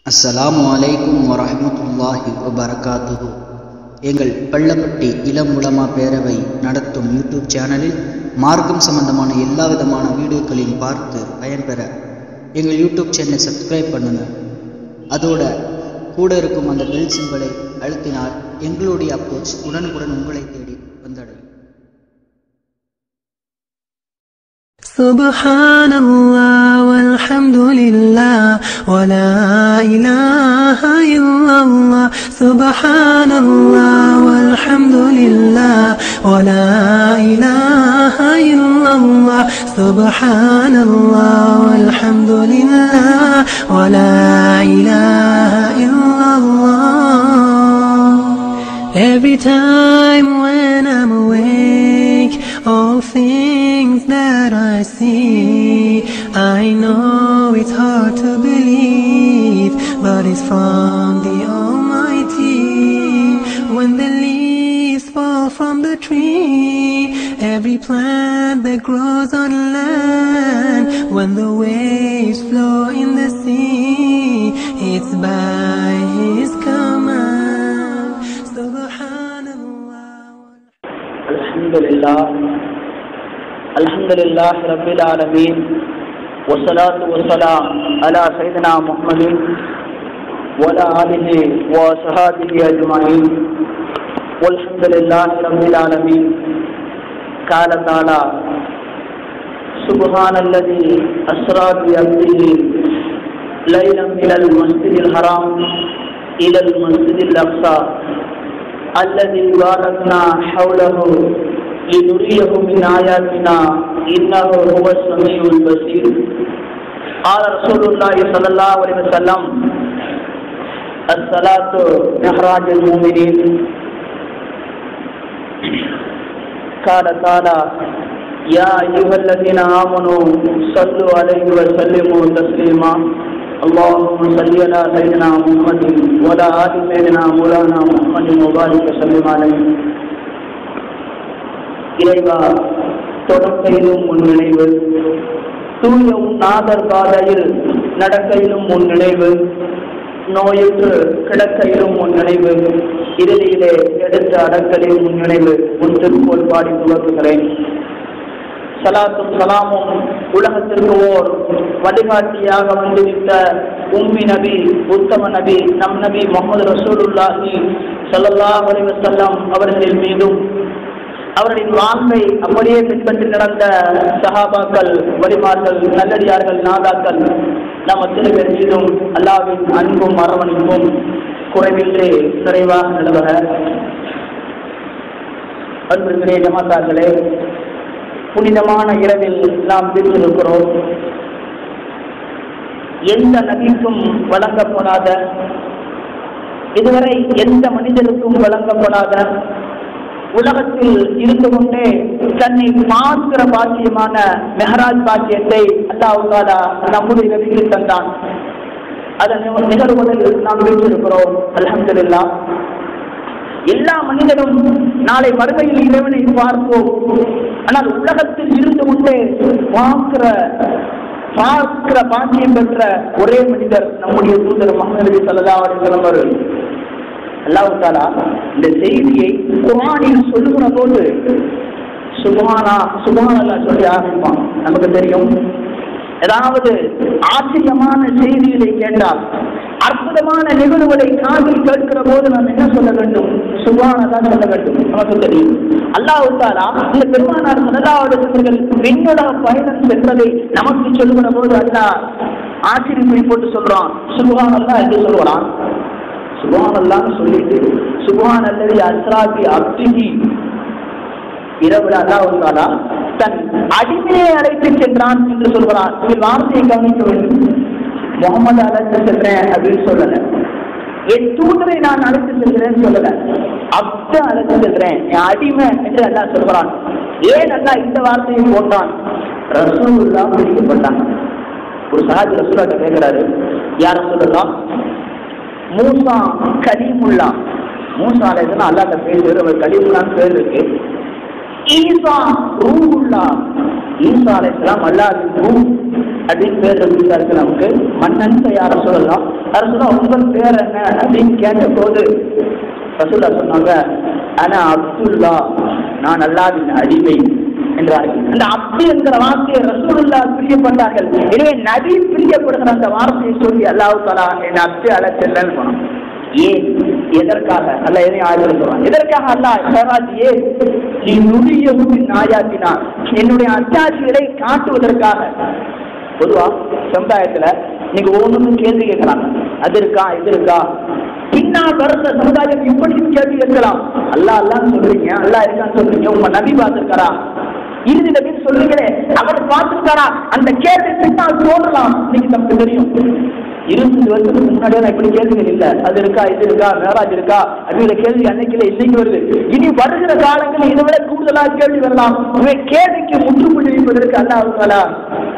அஸ்ஸலாமு அலைக்கும் வரஹ்மத்துல்லாஹி வபரகாத்துஹு எங்கள் பள்ளப்பட்டி இளம் உலமா பேரவை நடத்தும் யூடியூப் சேனலில் மார்க்கம் சம்பந்தமான எல்லா விதமான வீடியோக்களையும் பார்த்து பயன்பெற எங்கள் யூடியூப் சேனலை சப்ஸ்கிரைப் பண்ணுங்க அதோட கூட இருக்கும் அந்த பெல் சிம்பலை அழுத்தினால் எங்களுடைய அப்ரோச் உடனுக்குடன் உங்களை தேடி வந்தடையும் سبحان الله والحمد لله ولا إله إلا الله سبحان الله والحمد لله ولا إله إلا الله سبحان الله والحمد لله ولا إله إلا الله Every time when I'm awake, all things that I see, I know it's hard to believe, but it's from the Almighty. When the leaves fall from the tree, every plant that grows on land, when the waves flow in the sea, it's by His command. Subhanallah. الحمد لله الحمد لله رب العالمين والصلاة والسلام على سيدنا محمد وعلى آله وصحابه أجمعين والحمد لله رب العالمين قال تعالى سبحان الذي أسرى بعبده ليلا من المسجد الحرام إلى المسجد الأقصى الذي باركنا حوله لنريه من آياتنا إنه هو السميع البصير قال رسول الله صلى الله عليه وسلم الصلاة محراج المؤمنين قال تعالى يا أيها الذين آمنوا صلوا عليه وسلموا تسليما اللهم صل على سيدنا محمد وعلى آل سيدنا مولانا محمد وبارك وسلم عليه இறைவா தொடக்கையிலும் உன் நினைவு தூய உன் நாதர் பாதையில் நடக்கையிலும் உன் நினைவு நோயுற்று கிடக்கையிலும் உன் நினைவு இறுதியிலே எடுத்த அடக்கலிலும் உன் நினைவு உன் திருப்போல் பாடி துவக்குகிறேன் சலாத்தும் சலாமும் உலகத்திற்கு ஓர் வழிகாட்டியாக வந்துவிட்ட உம்மி நபி உத்தம நபி நம் நபி முகமது ரசூலுல்லாஹி ஸல்லல்லாஹு அலைஹி வஸல்லம் அவர்களின் மீதும் அவர்களின் வாழ்வை அப்படியே பின்பற்றி நடந்த சஹாபாக்கள் வழிமார்கள் நல்லடியார்கள் நாதாக்கள் நம் அத்தனை பேர் மீதும் அல்லாவின் அன்பும் அரவணைப்பும் குறைவின்றி நிறைவாக நிலவர அன்புகிறே ஜமாத்தாக்களே புனிதமான இரவில் நாம் வீற்றிருக்கிறோம் எந்த நபிக்கும் வழங்கப்படாத இதுவரை எந்த மனிதருக்கும் வழங்கப்படாத உலகத்தில் இருந்து கொண்டே தன்னை பார்க்கிற பாக்கியமான மெஹராஜ் பாக்கியத்தை அல்லாஹாலா நம்முடைய நபிக்கு தந்தான் அதன் நிகழ்வுகளில் நாம் வீற்றிருக்கிறோம் அலமதுல்லா எல்லா மனிதரும் நாளை மறுமையில் இறைவனை பார்ப்போம் ஆனால் உலகத்தில் இருந்து கொண்டே பார்க்கிற பார்க்கிற பாக்கியம் பெற்ற ஒரே மனிதர் நம்முடைய தூதர் முகமது நபி சல்லா அலிஸ்லாம் அவர்கள் அல்லாஹு தாலா இந்த செய்தியை குரானில் சொல்லுகிற போது சுபானா சுபானல்லா சொல்லி ஆரம்பிப்பான் நமக்கு தெரியும் ஏதாவது ஆச்சரியமான செய்திகளை கேட்டால் அற்புதமான நிகழ்வுகளை காதில் கேட்கிற போது நாம் என்ன சொல்ல வேண்டும் சுபானதான் சொல்ல வேண்டும் நமக்கு தெரியும் அல்லாஹு தாலா இந்த பெருமானார் முதலாவது விண்ணுலக பயணம் சென்றதை நமக்கு சொல்லுகிற போது அல்லாஹ் ஆச்சரியத்தை போட்டு சொல்றான் சுபான் அல்லா என்று சொல்லுவான் சுபான் அல்லான்னு சொல்லிட்டு சுபான் அல்லது அஸ்ராபி அப்திகி இரவுல அல்லாஹு தாலா தன் அடிமையை அழைத்து சென்றான் என்று சொல்கிறான் இதில் வார்த்தையை கவனிக்க வேண்டும் முகமது அழைத்து சென்றேன் அப்படின்னு சொல்லல என் தூதரை நான் அழைத்து செல்கிறேன் சொல்லல அப்த அழைத்து செல்கிறேன் என் அடிமை என்று அல்லாஹ் சொல்கிறான் ஏன் அல்லாஹ் இந்த வார்த்தையை போட்டான் ரசூல்லா பிடிக்கப்பட்டாங்க ஒரு சஹாஜ் ரசூலாட்ட கேட்கிறாரு யார் சொல்லலாம் மூசா கலீமுல்லா மூசா அலைதுன்னா அல்லாட்ட பேசுகிற ஒரு கலீமுல்லான்னு பேர் இருக்கு ஈசா ரூஹுல்லா ஈசா அலைஹிஸ்ஸலாம் அல்லாஹ்வின் ரூஹ் அப்படின்னு பேர் இருந்தார்கள் நமக்கு மன்னன் யார சொல்லலாம் அரசுலாம் உங்கள் பேர் என்ன அப்படின்னு கேட்ட போது ரசூல்லா சொன்னாங்க ஆனா அப்துல்லா நான் அல்லாவின் அடிமை என்றார்கள் அந்த அப்து என்கிற வார்த்தையை ரசூலுல்லா பிரியப்பட்டார்கள் எனவே நபி பிரியப்படுகிற அந்த வார்த்தையை சொல்லி அல்லாஹ் தலா என் அப்து அழைச்சல்லன்னு போனோம் ஏன் எதற்காக அல்ல எதையும் ஆயுதம் சொல்றான் எதற்காக அல்லாஹ் சராஜ் ஏன் நீ நுடியவும் நாயாத்தினா என்னுடைய அத்தாட்சிகளை காட்டுவதற்காக பொதுவா சமுதாயத்துல நீங்க ஒவ்வொன்றும் கேள்வி கேட்கலாம் அது இருக்கா இது இருக்கா பின்னால் வருந்த சமுதாயம் இப்படியும் கேள்வி கேட்கலாம் அல்லாஹ் அல்லான்னு சொல்றீங்க அல்லாஹ் இருக்கான்னு சொல்றீங்க உங்க நபி பார்த்திருக்காரா இறுதி நபி சொல்றீங்களே அவர் பார்த்திருக்காரா அந்த கேள்வி பின்னால் தோன்றலாம் இன்னைக்கு நமக்கு தெரியும் இருபது வருஷத்துக்கு முன்னாடியே நான் இப்படி கேள்விகள் இல்ல அது இருக்கா இது இருக்கா மேராஜ் இருக்கா அப்படிங்கிற கேள்வி அன்னைக்குல இன்னைக்கு வருது இனி வருகிற காலங்களில் இதை விட கூடுதலா கேள்வி வரலாம் உங்க கேள்விக்கு முற்றுப்புள்ளி வைப்பதற்கு அல்லாஹ்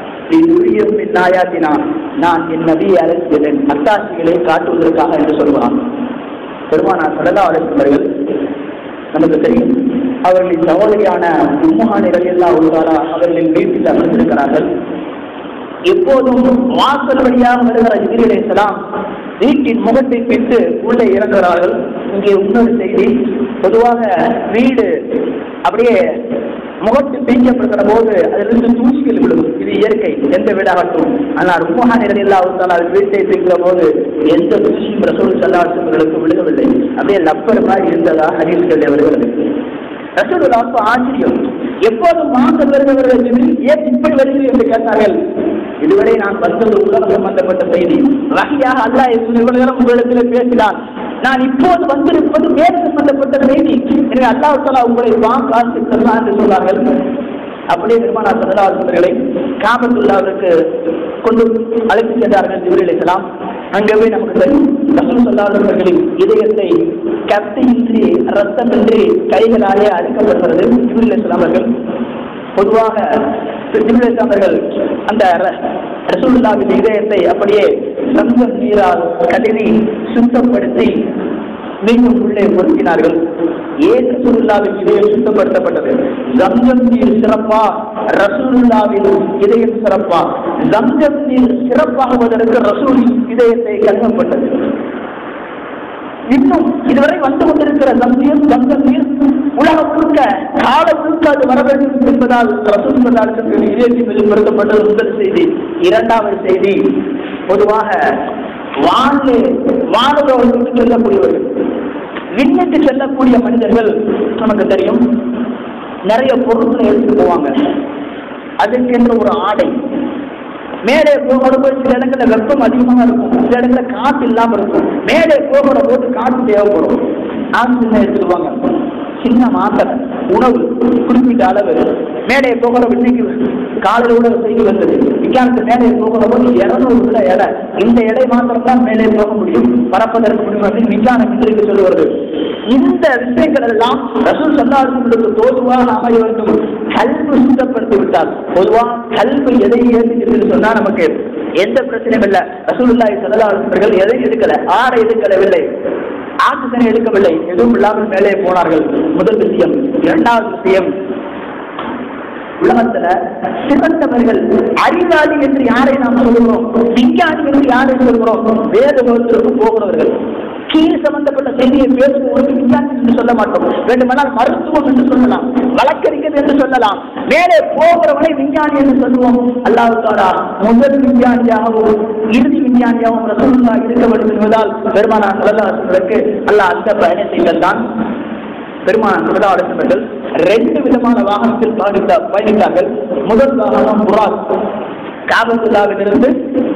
நாயாத்தினா நான் என் நபியை அழைக்கிறேன் அத்தாட்சிகளை காட்டுவதற்காக என்று சொல்கிறான் பெருமானார் சடலா அழைப்பவர்கள் நமக்கு தெரியும் அவர்களின் சகோதரியான உம்முகானிகள் எல்லாம் உள்ளாரா அவர்களின் வீட்டில் அமர்ந்திருக்கிறார்கள் எப்போதும் வாசல் வழியாக வருகிற எதிரிலேசலாம் வீட்டின் முகத்தை பிட்டு உள்ளே இறங்குகிறார்கள் இங்கே இன்னொரு செய்தி பொதுவாக வீடு அப்படியே முகத்து பீக்கப்படுகிற போது அதிலிருந்து தூசிகள் விழுகும் இது இயற்கை எந்த வீடாகட்டும் ஆனால் உம்மஹா நிலையில் அவர்களால் வீட்டை தூக்கிற போது எந்த தூசியும் ரசூல் சல்லாசங்களுக்கு விழுகவில்லை அப்படியே லப்பர் மாதிரி இருந்ததா ஹதீஸ்கள் வருகிறது ரசூலுல்லாவுக்கு ஆச்சரியம் எப்போதும் மாசம் வருகிறவர்கள் ஏன் இப்படி வருகிறது என்று கேட்டார்கள் இதுவரை நான் வந்தது உலகம் சம்பந்தப்பட்ட செய்தி வகையாக அல்லாஹ் இவ்வளவு நேரம் உங்களிடத்தில் பேசினான் நான் இப்போது வந்திருப்பது வேறு சம்பந்தப்பட்ட செய்தி எனவே அல்லாஹ் தலா உங்களை வாங்காசு தரலாம் என்று சொன்னார்கள் அப்படியே பெருமானா சல்லா அவர்களை காபத்துல்லாவிற்கு கொண்டு அழைத்து சென்றார்கள் ஜிபிரி அலிஸ்லாம் அங்கே போய் நமக்கு தெரியும் ரசூல் சொல்லாதவர்களின் இதயத்தை கத்தியின்றி ரத்தமின்றி கைகளாலே அழைக்கப்படுகிறது ஜிபிரி அலிஸ்லாம் அவர்கள் பொதுவாக ஜிபிரி அவர்கள் அந்த ரசூல்லாவின் இதயத்தை அப்படியே சந்தம் நீரால் கழுவி சுத்தப்படுத்தி மீண்டும் உள்ளே பொருத்தினார்கள் ஏன் ரசூலுல்லாவின் இதயம் சுத்தப்படுத்தப்பட்டது ஜம்ஜம் நீர் சிறப்பா ரசூலுல்லாவின் இதயம் சிறப்பா ஜம்ஜம் நீர் சிறப்பாகுவதற்கு ரசூலின் இதயத்தை கருதப்பட்டது இன்னும் இதுவரை வந்து கொண்டிருக்கிற தம்நீர் கங்கல் நீர் உலகம் முழுக்க கால முழுக்க அது வர வேண்டும் என்பதால் ரசூல் சல்லாசத்தின் இதயத்தில் வெளிப்படுத்தப்பட்டது முதல் செய்தி இரண்டாவது செய்தி பொதுவாக வானிலே வானலோகத்துக்கு செல்லக்கூடியவர்கள் விண்ணுக்கு செல்லக்கூடிய மனிதர்கள் நமக்கு தெரியும் நிறைய பொருட்களை எடுத்துட்டு போவாங்க அதுக்கென்று ஒரு ஆடை மேலே போகிற போது சில இடங்கள்ல வெப்பம் அதிகமாக இருக்கும் சில இடங்கள்ல காற்று இல்லாம இருக்கும் மேலே போகிற போது காற்று தேவைப்படும் ஆக்சிஜன் எடுத்துருவாங்க சின்ன மாத்திரை உணவு குறிப்பிட்ட அளவு மேலே போகிற இன்னைக்கு காலையில் கூட ஒரு செய்தி வந்தது விஞ்ஞானத்து மேலே போகிற போது இருநூறு உள்ள எடை இந்த எடை மாத்திரம் தான் மேலே போக முடியும் பறப்பதற்கு முடியும் அப்படின்னு விஞ்ஞானம் இன்றைக்கு சொல்லுவது இந்த விஷயங்கள் எல்லாம் ரசூல் சல்லாசங்களுக்கு தோதுவாக அமைய வேண்டும் கல்வி சுத்தப்படுத்தி விட்டால் பொதுவாக கல்வி எதை ஏற்றுக்கிறது சொன்னா நமக்கு எந்த பிரச்சனையும் இல்லை ரசூலுல்லாஹி ஸல்லல்லாஹு அலைஹி வஸல்லம் எதை எடுக்கல ஆடை எடுக்கவில்லை ஆக்சிஜன் எடுக்கவில்லை எதுவும் இல்லாமல் மேலே போனார்கள் முதல் விஷயம் இரண்டாவது விஷயம் உலகத்துல சிறந்தவர்கள் அறிவாளி என்று யாரை நாம் சொல்கிறோம் விஞ்ஞானி என்று யாரை சொல்கிறோம் வேத உலகத்திற்கு போகிறவர்கள் கீழ் சம்பந்தப்பட்ட செய்தியை பேசுவோருக்கு விஞ்ஞானி என்று சொல்ல மாட்டோம் வேண்டுமானால் மருத்துவம் என்று சொல்லலாம் வழக்கறிஞர் என்று சொல்லலாம் மேலே போகிறவனை விஞ்ஞானி என்று சொல்லுவோம் அல்லாஹ் தாரா முதல் விஞ்ஞானியாகவும் இறுதி விஞ்ஞானியாகவும் ரசூலுல்லா இருக்க வேண்டும் என்பதால் பெருமானா சொல்லலாசர்களுக்கு அல்லாஹ் அந்த பயணத்தை தந்தான் பெருமான் சுடா அழைத்தவர்கள் ரெண்டு விதமான வாகனத்தில் பயணித்த பயணித்தார்கள் முதல் வாகனம் புராக் காபத்துல்லாவிலிருந்து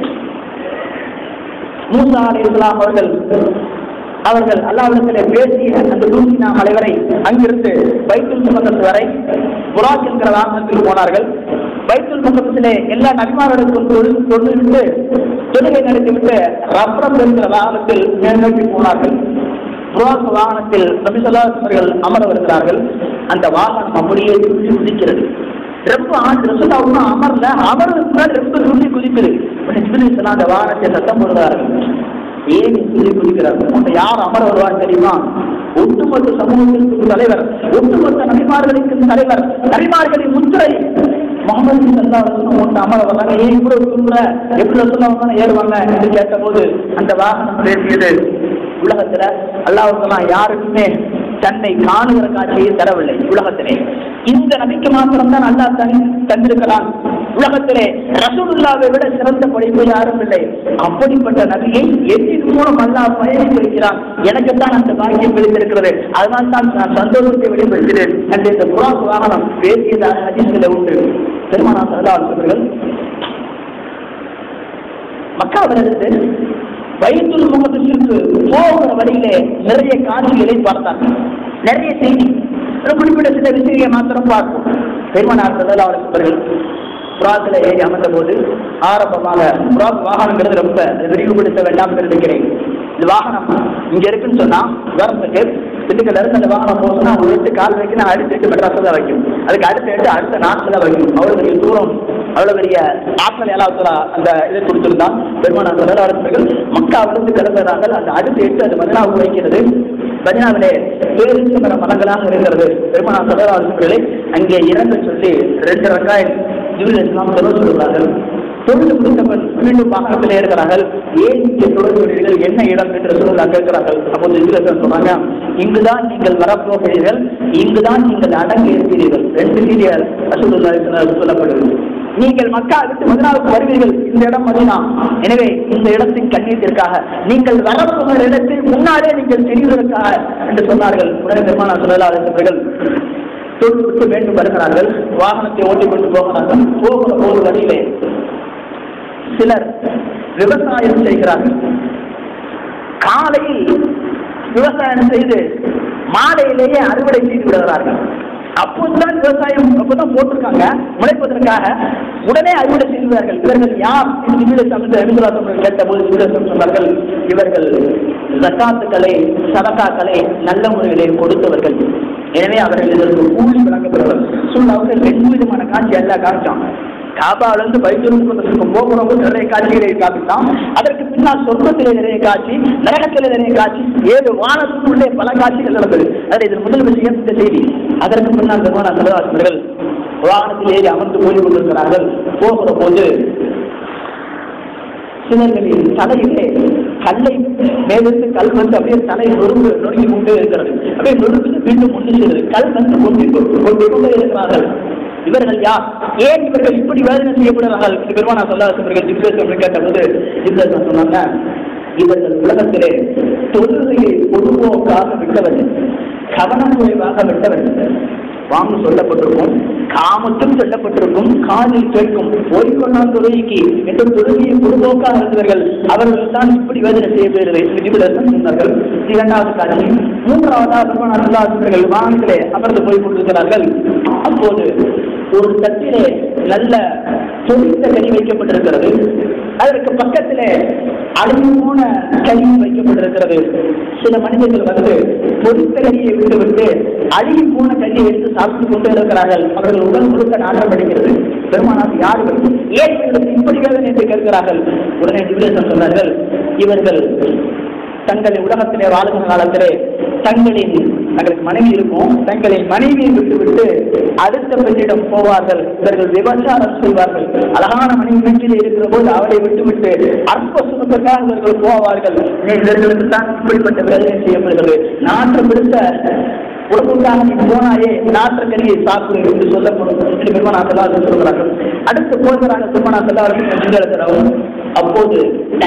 மூசா அலி இஸ்லாம் அவர்கள் அவர்கள் அல்லாவிடத்திலே பேசிய அந்த தூசினா மலை வரை அங்கிருந்து பைத்துல் முகத்தத்து வரை புராக் என்கிற வாகனத்தில் போனார்கள் பைத்துல் முகத்திலே எல்லா நபிமார்களுக்கும் தொழில் தொழிலிட்டு தொழுகை நடத்திவிட்டு ரப்ரம் என்கிற வாகனத்தில் மேல்நோக்கி போனார்கள் புராக் வாகனத்தில் நபிசல்லாசர்கள் அமர வருகிறார்கள் அந்த வாகனம் அப்படியே துள்ளி குதிக்கிறது ரொம்ப ஆண்டு ரசோல்லா ஒன்றும் அமரல அமர்றதுக்கு முன்னாடி ரொம்ப துள்ளி குதிக்குது ஜிபிலிசனா அந்த வாகனத்தை சத்தம் போடுறார்கள் ஏன் துள்ளி குதிக்கிறார்கள் அந்த யார் அமர வருவார் தெரியுமா ஒட்டுமொத்த சமூகத்திற்கு தலைவர் ஒட்டுமொத்த நபிமார்களுக்கு தலைவர் நபிமார்களின் முத்திரை முகமது சல்லா ஒன்று அமர வந்தாங்க ஏன் இவ்வளவு சொல்ற எப்படி சொல்ல வந்தாலும் ஏறுவாங்க என்று கேட்டபோது அந்த வாகனம் பேசியது உலகத்துல அல்லாஹ் யாருக்குமே தன்னை காணுகிற காட்சியை தரவில்லை உலகத்திலே இந்த நபிக்கு மாத்திரம்தான் அல்லாஹ் தனி தந்திருக்கிறான் உலகத்திலே ரசூலுல்லாவை விட சிறந்த படைப்பு யாரும் இல்லை அப்படிப்பட்ட நபியை எதிர் மூலம் அல்லாஹ் பயணித்து வைக்கிறான் எனக்கு தான் அந்த பாக்கியம் கிடைத்திருக்கிறது அதனால் தான் நான் சந்தோஷத்தை வெளிப்படுத்தினேன் என்று இந்த குரான் வாகனம் பேசியதாக ஹதீஸ்களை உண்டு பெருமானா சரதா அவர்கள் மக்காவிலிருந்து வயிற்றுல் முகத்திற்கு போகிற வழியிலே நிறைய காட்சிகளை பார்த்தாங்க நிறைய செய்தி ஒரு குறிப்பிட்ட சில விஷயங்களை மாத்திரம் பார்ப்போம் பெருமனார் சல்லா அவர்கள் புறாத்துல ஏறி அமர்ந்த போது ஆரம்பமாக புறாக் வாகனங்கிறது ரொம்ப விரிவுபடுத்த வேண்டாம் இருக்கிறேன் இந்த வாகனம் இங்க இருக்குன்னு சொன்னா உதாரணத்துக்கு திண்டுக்கல்ல இருந்து அந்த வாகனம் போகணும்னா ஒரு எட்டு கால் வைக்கணும் அடுத்த எட்டு மெட்ராஸ் தான் வைக்கும் அதுக்கு அடுத்த எட்டு அடுத்த நாட்டில் தான் வைக்கும் அவ்வளவு பெரிய தூரம் அவ்வளவு பெரிய ஆற்றல் ஏழாவது அந்த இதை கொடுத்திருந்தான் பெருமானார் தொழிலாளர்கள் மக்காவிலிருந்து கிளம்புகிறார்கள் அந்த அடுத்த எட்டு அது மதினாவுக்கு வைக்கிறது மதினாவிலே பேருந்துங்கிற மரங்களாக இருக்கிறது பெருமானார் தொழிலாளர்களை அங்கே இறங்க சொல்லி ரெண்டு ரக்காய் ஜூல் இஸ்லாம் தொழில் சொல்கிறார்கள் தொழில் முடித்தவன் மீண்டும் வாகனத்தில் இருக்கிறார்கள் ஏன் இங்கே தொழில் சொல்கிறீர்கள் என்ன இடம் என்று சொல்ல கேட்கிறார்கள் அப்போது இஸ்லாம் சொன்னாங்க இங்குதான் நீங்கள் வரப்போகிறீர்கள் இங்குதான் நீங்கள் அடங்கி இருக்கிறீர்கள் ரெண்டு சீரியல் ரசூலுல்லாஹி சொல்லப்படுகிறது நீங்கள் மக்கா விட்டு மதினாவுக்கு வருவீர்கள் இந்த இடம் மதினா எனவே இந்த இடத்தின் கண்ணியத்திற்காக நீங்கள் வரப்போகிற இடத்தில் முன்னாலே நீங்கள் தெரிவதற்காக என்று சொன்னார்கள் உடனே பெருமானா சொல்லலாளர்கள் தொழில் விட்டு மீண்டும் வருகிறார்கள் வாகனத்தை ஓட்டிக் கொண்டு போகிறார்கள் போகிற போது வழியிலே சிலர் விவசாயம் செய்கிறார்கள் காலையில் விவசாயம் செய்து மாலையிலேயே அறுவடை செய்து விடுகிறார்கள் அப்போதுதான் விவசாயம் அப்போதான் போட்டிருக்காங்க முளைப்பதற்காக உடனே அறுவடை செய்வார்கள் இவர்கள் யார் என்று ஜிபிரஸ் அமைச்சர் ரவீந்திரநாத் கேட்ட போது ஜிபிரஸ் சொன்னார்கள் இவர்கள் ஜக்காத்துக்களை சதக்காக்களை நல்ல முறையிலே கொடுத்தவர்கள் எனவே அவர்கள் இதற்கு கூலி வழங்கப்படுவார்கள் சூழ்நிலை ரெண்டு விதமான காட்சி எல்லாம் காமிச்சான் காபாவிலிருந்து வைத்திருக்கும் போகிறவங்க நிறைய காட்சிகளை காமித்தான் அதற்கு பின்னால் சொர்க்கத்திலே நிறைய காட்சி நரகத்திலே நிறைய காட்சி ஏழு வானத்துக்குள்ளே பல காட்சிகள் நடந்தது அதில் இது முதல் விஷயம் இந்த செய்தி அதற்கு பின்னால் பெருமான தலைவாசர்கள் வாகனத்தில் ஏறி அமர்ந்து போய் கொண்டிருக்கிறார்கள் போகிற போது சிலர்களின் தலையிலே கல்லை மேலிருந்து கல் வந்து அப்படியே தலை நொறுங்கு நொறுங்கி கொண்டே இருக்கிறது அப்படியே நொறுங்கு மீண்டும் ஒன்று சேருது கல் வந்து கொண்டு கொண்டு கொண்டே இருக்கிறார்கள் இவர்கள் யார் ஏன் இவர்கள் இப்படி வேதனை செய்யப்படுகிறார்கள் என்று பெருமானா சொல்லாதவர்கள் ஜிப்ரேஸ் கேட்டபோது ஜிப்ரேஸ் சொன்னாங்க இவர்கள் உலகத்திலே தொழுகையை பொதுவோக்காக விட்டவர்கள் கவனக்குறைவாக விட்டவர்கள் வாங்க சொல்லப்பட்டிருக்கும் காமத்தும் சொல்லப்பட்டிருக்கும் காதில் கேட்கும் ஓய்கொண்டான் தொழுகைக்கு என்று தொழுகையை பொதுவோக்காக இருந்தவர்கள் அவர்கள் தான் இப்படி வேதனை செய்யப்படுகிறது என்று ஜிப்ரேசன் சொன்னார்கள் இரண்டாவது காட்சி மூன்றாவதாக பெருமானா சொல்லாதவர்கள் வாகனத்திலே அமர்ந்து போய் கொண்டிருக்கிறார்கள் அப்போது ஒரு தட்டிலே நல்ல பொரித்த கறி வைக்கப்பட்டிருக்கிறது அதற்கு பக்கத்திலே அழுகி போன கறி வைக்கப்பட்டிருக்கிறது சில மனிதர்கள் வந்து பொரித்த கறியை விட்டு விட்டு அழுகி போன கறியை எடுத்து சாப்பிட்டு கொண்டு இருக்கிறார்கள் அவர்கள் உடல் முழுக்க நாட்டம் அடைகிறது பெருமானார் யார்கள் ஏன் இவர்களுக்கு இப்படி வேதனை என்று கேட்கிறார்கள் உடனே ஜிபிரேசன் சொன்னார்கள் இவர்கள் தங்களை உலகத்திலே வாழுகிற காலத்திலே தங்களின் தங்களுக்கு மனைவி இருக்கும் தங்களின் மனைவியை விட்டு விட்டு அடுத்த பெண்ணிடம் போவார்கள் இவர்கள் விபச்சாரம் செய்வார்கள் அழகான மனைவி வீட்டில் இருக்கிற போது அவளை விட்டு விட்டு அற்ப சுகத்திற்காக இவர்கள் போவார்கள் இவர்களுக்கு தான் இப்படிப்பட்ட வேதனை செய்யப்படுகிறது நாற்று பிடித்த உடம்புக்காக நீ போனாயே நாற்ற கறியை சாப்பிடு என்று சொல்லப்படும் என்று பெருமனா செல்லாத சொல்கிறார்கள் அடுத்து போகிறாங்க பெருமனா செல்லாத அப்போது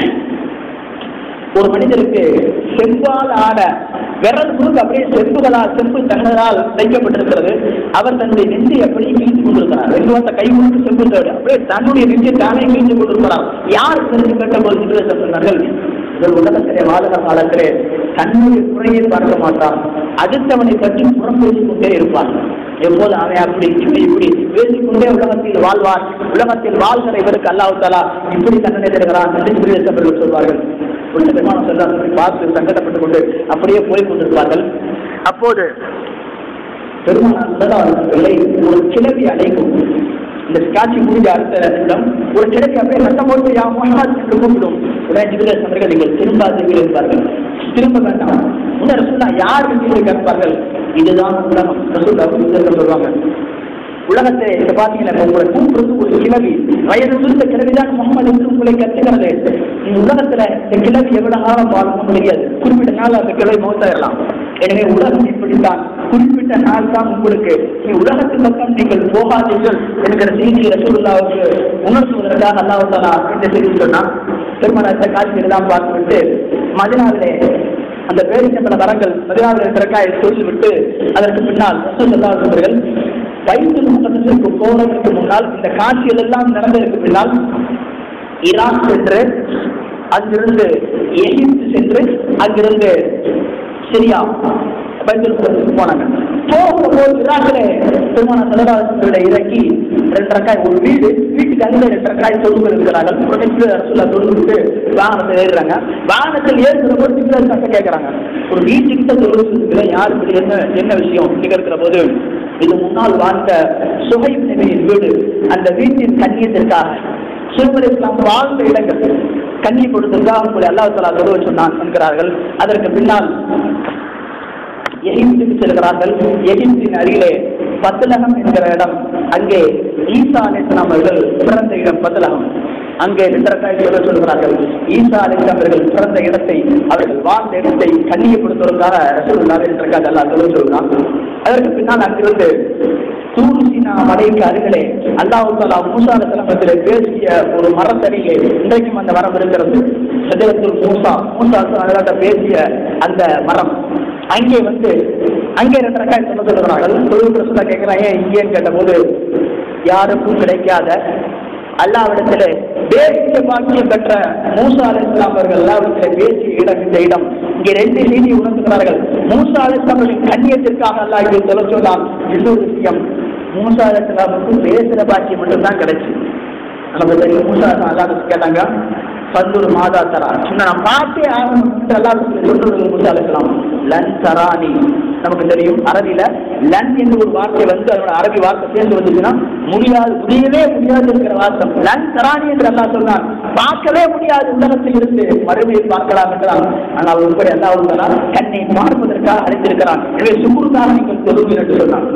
ஒரு மனிதருக்கு செம்பால் ஆட விரல் முழுக்க அப்படியே செம்புகளால் செம்பு தகவலால் வைக்கப்பட்டிருக்கிறது அவர் தன்னுடைய நெஞ்சை அப்படியே கிழித்து கொண்டிருக்கிறார் ரெண்டு வார்த்தை கை முழுக்க செம்பு தோடு அப்படியே தன்னுடைய நெஞ்சை தானே கிழித்து கொண்டிருக்கிறார் யார் தெரிந்து கேட்டபோது ஜிபிரேசன் சொன்னார்கள் இவர் உலகத்திலே வாழுகிற காலத்திலே தன்னுடைய குறையை பார்க்க மாட்டான் அடுத்தவனை பற்றி புறம் பேசிக் கொண்டே இருப்பான் எப்போது அவன் அப்படி இப்படி இப்படி பேசிக்கொண்டே உலகத்தில் வாழ்வார் உலகத்தில் வாழ்கிற இவருக்கு அல்லாஹ் தாலா இப்படி தண்டனை தருகிறான் என்று ஜிபிரேசன் அவர்கள் சொல்வார்கள் புனித பெருமானம் செல்லாதவர்களை பார்த்து சங்கடப்பட்டுக் கொண்டு அப்படியே போய் கொண்டிருப்பார்கள் அப்போது பெருமானார் செல்லாதவர்களை ஒரு கிளவி அழைக்கும் இந்த காட்சி முடிஞ்ச அடுத்த நிமிடம் ஒரு கிளவி அப்படியே சத்தம் போட்டு யா முகமது என்று கூப்பிடும் உடனே ஜிபிரேஸ் அவர்கள் நீங்கள் திரும்பாதீர்கள் என்பார்கள் திரும்ப வேண்டாம் இன்னும் ரசூல்லா யார் என்று கேட்பார்கள் இதுதான் உலகம் ரசூல்லா சொல்லுவாங்க உலகத்தை இப்ப பாத்தீங்கன்னா இப்ப உங்களை கூப்பிடுறது ஒரு கிளவி வயது சுருந்த கிளவிதான் முகமது என்று உங்களை கத்துக்கிறது இந்த உலகத்துல இந்த கிளவி எவ்வளவு காலம் வாழணும் தெரியாது குறிப்பிட்ட நாள் அந்த கிளவி மௌத்தாயிரலாம் எனவே உலகம் இப்படித்தான் குறிப்பிட்ட நாள் தான் உங்களுக்கு நீ உலகத்தின் பக்கம் நீங்கள் போகாதீர்கள் என்கிற செய்தியை ரசூலுல்லாவுக்கு உணர்த்துவதற்காக அல்லாஹ் தாலா இந்த செய்தி சொன்னா திருமணத்தை காட்சிகள் எல்லாம் பார்த்துவிட்டு மதினாவிலே அந்த பேரிச்சம்பள மரங்கள் மதினாவில் இருக்கிறக்காய் சொல்லிவிட்டு அதற்கு பின்னால் ரசூல் அல்லாஹ் அவர்கள் வைத்து முகத்திற்கு போவதற்கு முன்னால் இந்த காட்சிகள் எல்லாம் நடந்ததற்கு பின்னால் ஈராக் சென்று அங்கிருந்து எகிப்து சென்று அங்கிருந்து சிரியா பைபிள் போனாங்க போகும்போது ஈராக்கில் திருமண தலைவாசங்களை இறக்கி ரெண்டு ரக்காய் ஒரு வீடு வீட்டுக்கு அங்கே ரெண்டு ரக்காய் தொழுகு இருக்கிறார்கள் உடனே அரசுல தொழுவிட்டு வாகனத்தில் ஏறுறாங்க வாகனத்தில் ஏறுகிற போது திப்பில சட்டை கேட்கறாங்க ஒரு வீட்டுக்கிட்ட தொழுகிறதுல யாருக்கு என்ன என்ன விஷயம் கேட்கிற போது இது முன்னால் வாழ்ந்த சுகைப் நபியின் வீடு அந்த வீட்டின் கண்ணியத்திற்காக சிறுவர் இஸ்லாம் வாழ்ந்த இடங்கள் கண்ணி கொடுத்திருக்காக உங்களை அல்லாஹ் தலா தொழுவ சொன்னான் என்கிறார்கள் அதற்கு பின்னால் எகிப்துக்கு செல்கிறார்கள் எகிப்தின் அருகிலே பத்தலகம் என்கிற இடம் அங்கே ஈசா அலிஸ்லாம் அவர்கள் பிறந்த இடம் பத்தலகம் அங்கே நின்றக்காய் சொல்ல சொல்கிறார்கள் ஈசா அலிஸ்லாம் அவர்கள் பிறந்த இடத்தை அவர்கள் வாழ்ந்த இடத்தை கண்ணியப்படுத்துவதற்காக ரசூலுல்லாஹ் நின்றக்காய் அல்லாஹ் சொல்ல சொல்கிறான் அதற்கு பின்னால் அங்கிருந்து தூர் சீனா மலைக்கு அருகிலே அல்லாஹு தாலா மூசா அலிஸ்லாமத்தில் பேசிய ஒரு மரத்தடியிலே இன்றைக்கும் அந்த மரம் இருக்கிறது சதவத்தில் மூசா மூசா அல்லாட்ட பேசிய அந்த மரம் அங்கே வந்து அங்கே ரெண்டு ரக்காய் சொல்ல சொல்லுகிறார்கள் தொழில் சொல்ல கேட்கிறாங்க ஏன் இங்கேன்னு கேட்டபோது யாருக்கும் கிடைக்காத அல்லாவிடத்துல பேசிய பாக்கியம் பெற்ற மூசா அலிஸ்லாம் அவர்கள் அல்லாவிடத்துல பேசிய இடம் இந்த இடம் இங்கே ரெண்டு செய்தி உணர்த்துகிறார்கள் மூசா அலிஸ்லாம் அவர்களின் கண்ணியத்திற்காக அல்லாஹ் இங்கே சொல்ல சொன்னான் இன்னொரு விஷயம் மூசா அலிஸ்லாமுக்கு பேசுற பாக்கியம் மட்டும்தான் கிடைச்சு நமக்கு தெரியும் மூசா அல்லாஹ் கேட்டாங்க பல்லூர் மாதா தரா சொன்ன நான் பார்த்தே ஆகணும் அல்லாஹ் சொல்றது மூசா அலிஸ்லாம் லன் தரானி நமக்கு தெரியும் அரபியில லன் என்று ஒரு வார்த்தை வந்து அதோட அரபி வார்த்தை சேர்ந்து வந்துச்சுன்னா முடியாது முடியவே முடியாது இருக்கிற வார்த்தை லன் தரானி என்று அல்லாஹ் சொன்னான் பார்க்கவே முடியாது உலகத்தில் இருந்து மறுமையில் பார்க்கலாம் என்றான் ஆனால் உங்களுடைய அல்லாஹ் கண்ணை பார்ப்பதற்காக அழைத்திருக்கிறான் எனவே சுகுருக்காக நீங்கள் தொழுவீர் என்று சொன்னான்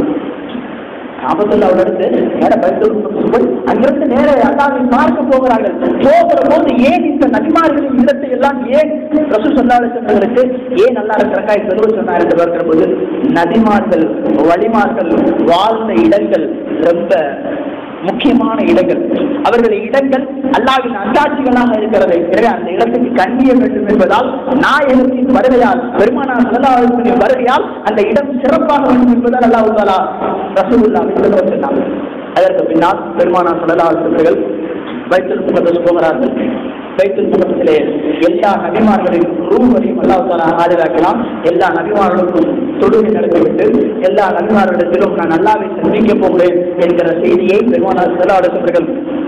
காபத்துள்ளாவிலிருந்து நேர பயன்படுத்த அங்கிருந்து நேர அல்லாவை பார்க்க போகிறார்கள் போகிற போது ஏன் இந்த நபிமார்களின் இடத்தை எல்லாம் ஏன் ரசூ சொல்லாளுக்கு ஏன் நல்லா இருக்கிறக்காய் செலவு சொன்னார் என்று பார்க்கிற போது நபிமார்கள் வழிமார்கள் வாழ்ந்த இடங்கள் ரொம்ப முக்கியமான இடங்கள் அவர்கள் இடங்கள் அல்லாவின் அத்தாட்சிகளாக இருக்கிறது எனவே அந்த இடத்துக்கு கண்ணிய வேண்டும் என்பதால் நாயகத்தின் வருகையால் பெருமானார் சல்லாஹின் வருகையால் அந்த இடம் சிறப்பாக வேண்டும் என்பதால் அல்லாஹ் தாலா ரசூலுல்லா சொன்னார் அதற்கு பின்னால் பெருமானார் சல்லாஹர்கள் வைத்தல் முகத்தில் போகிறார்கள் வைத்தல் முகத்திலே எல்லா நபிமார்களின் ரூபரையும் அல்லாஹ் தாலா ஆஜராக்கலாம் எல்லா நபிமார்களுக்கும் தொழுகை நடத்திவிட்டு எல்லா நபிமார்களிடத்திலும் நான் அல்லாவை சந்திக்க போகிறேன் என்கிற செய்தியை பெருமானார் செல்லாடுகிறவர்கள்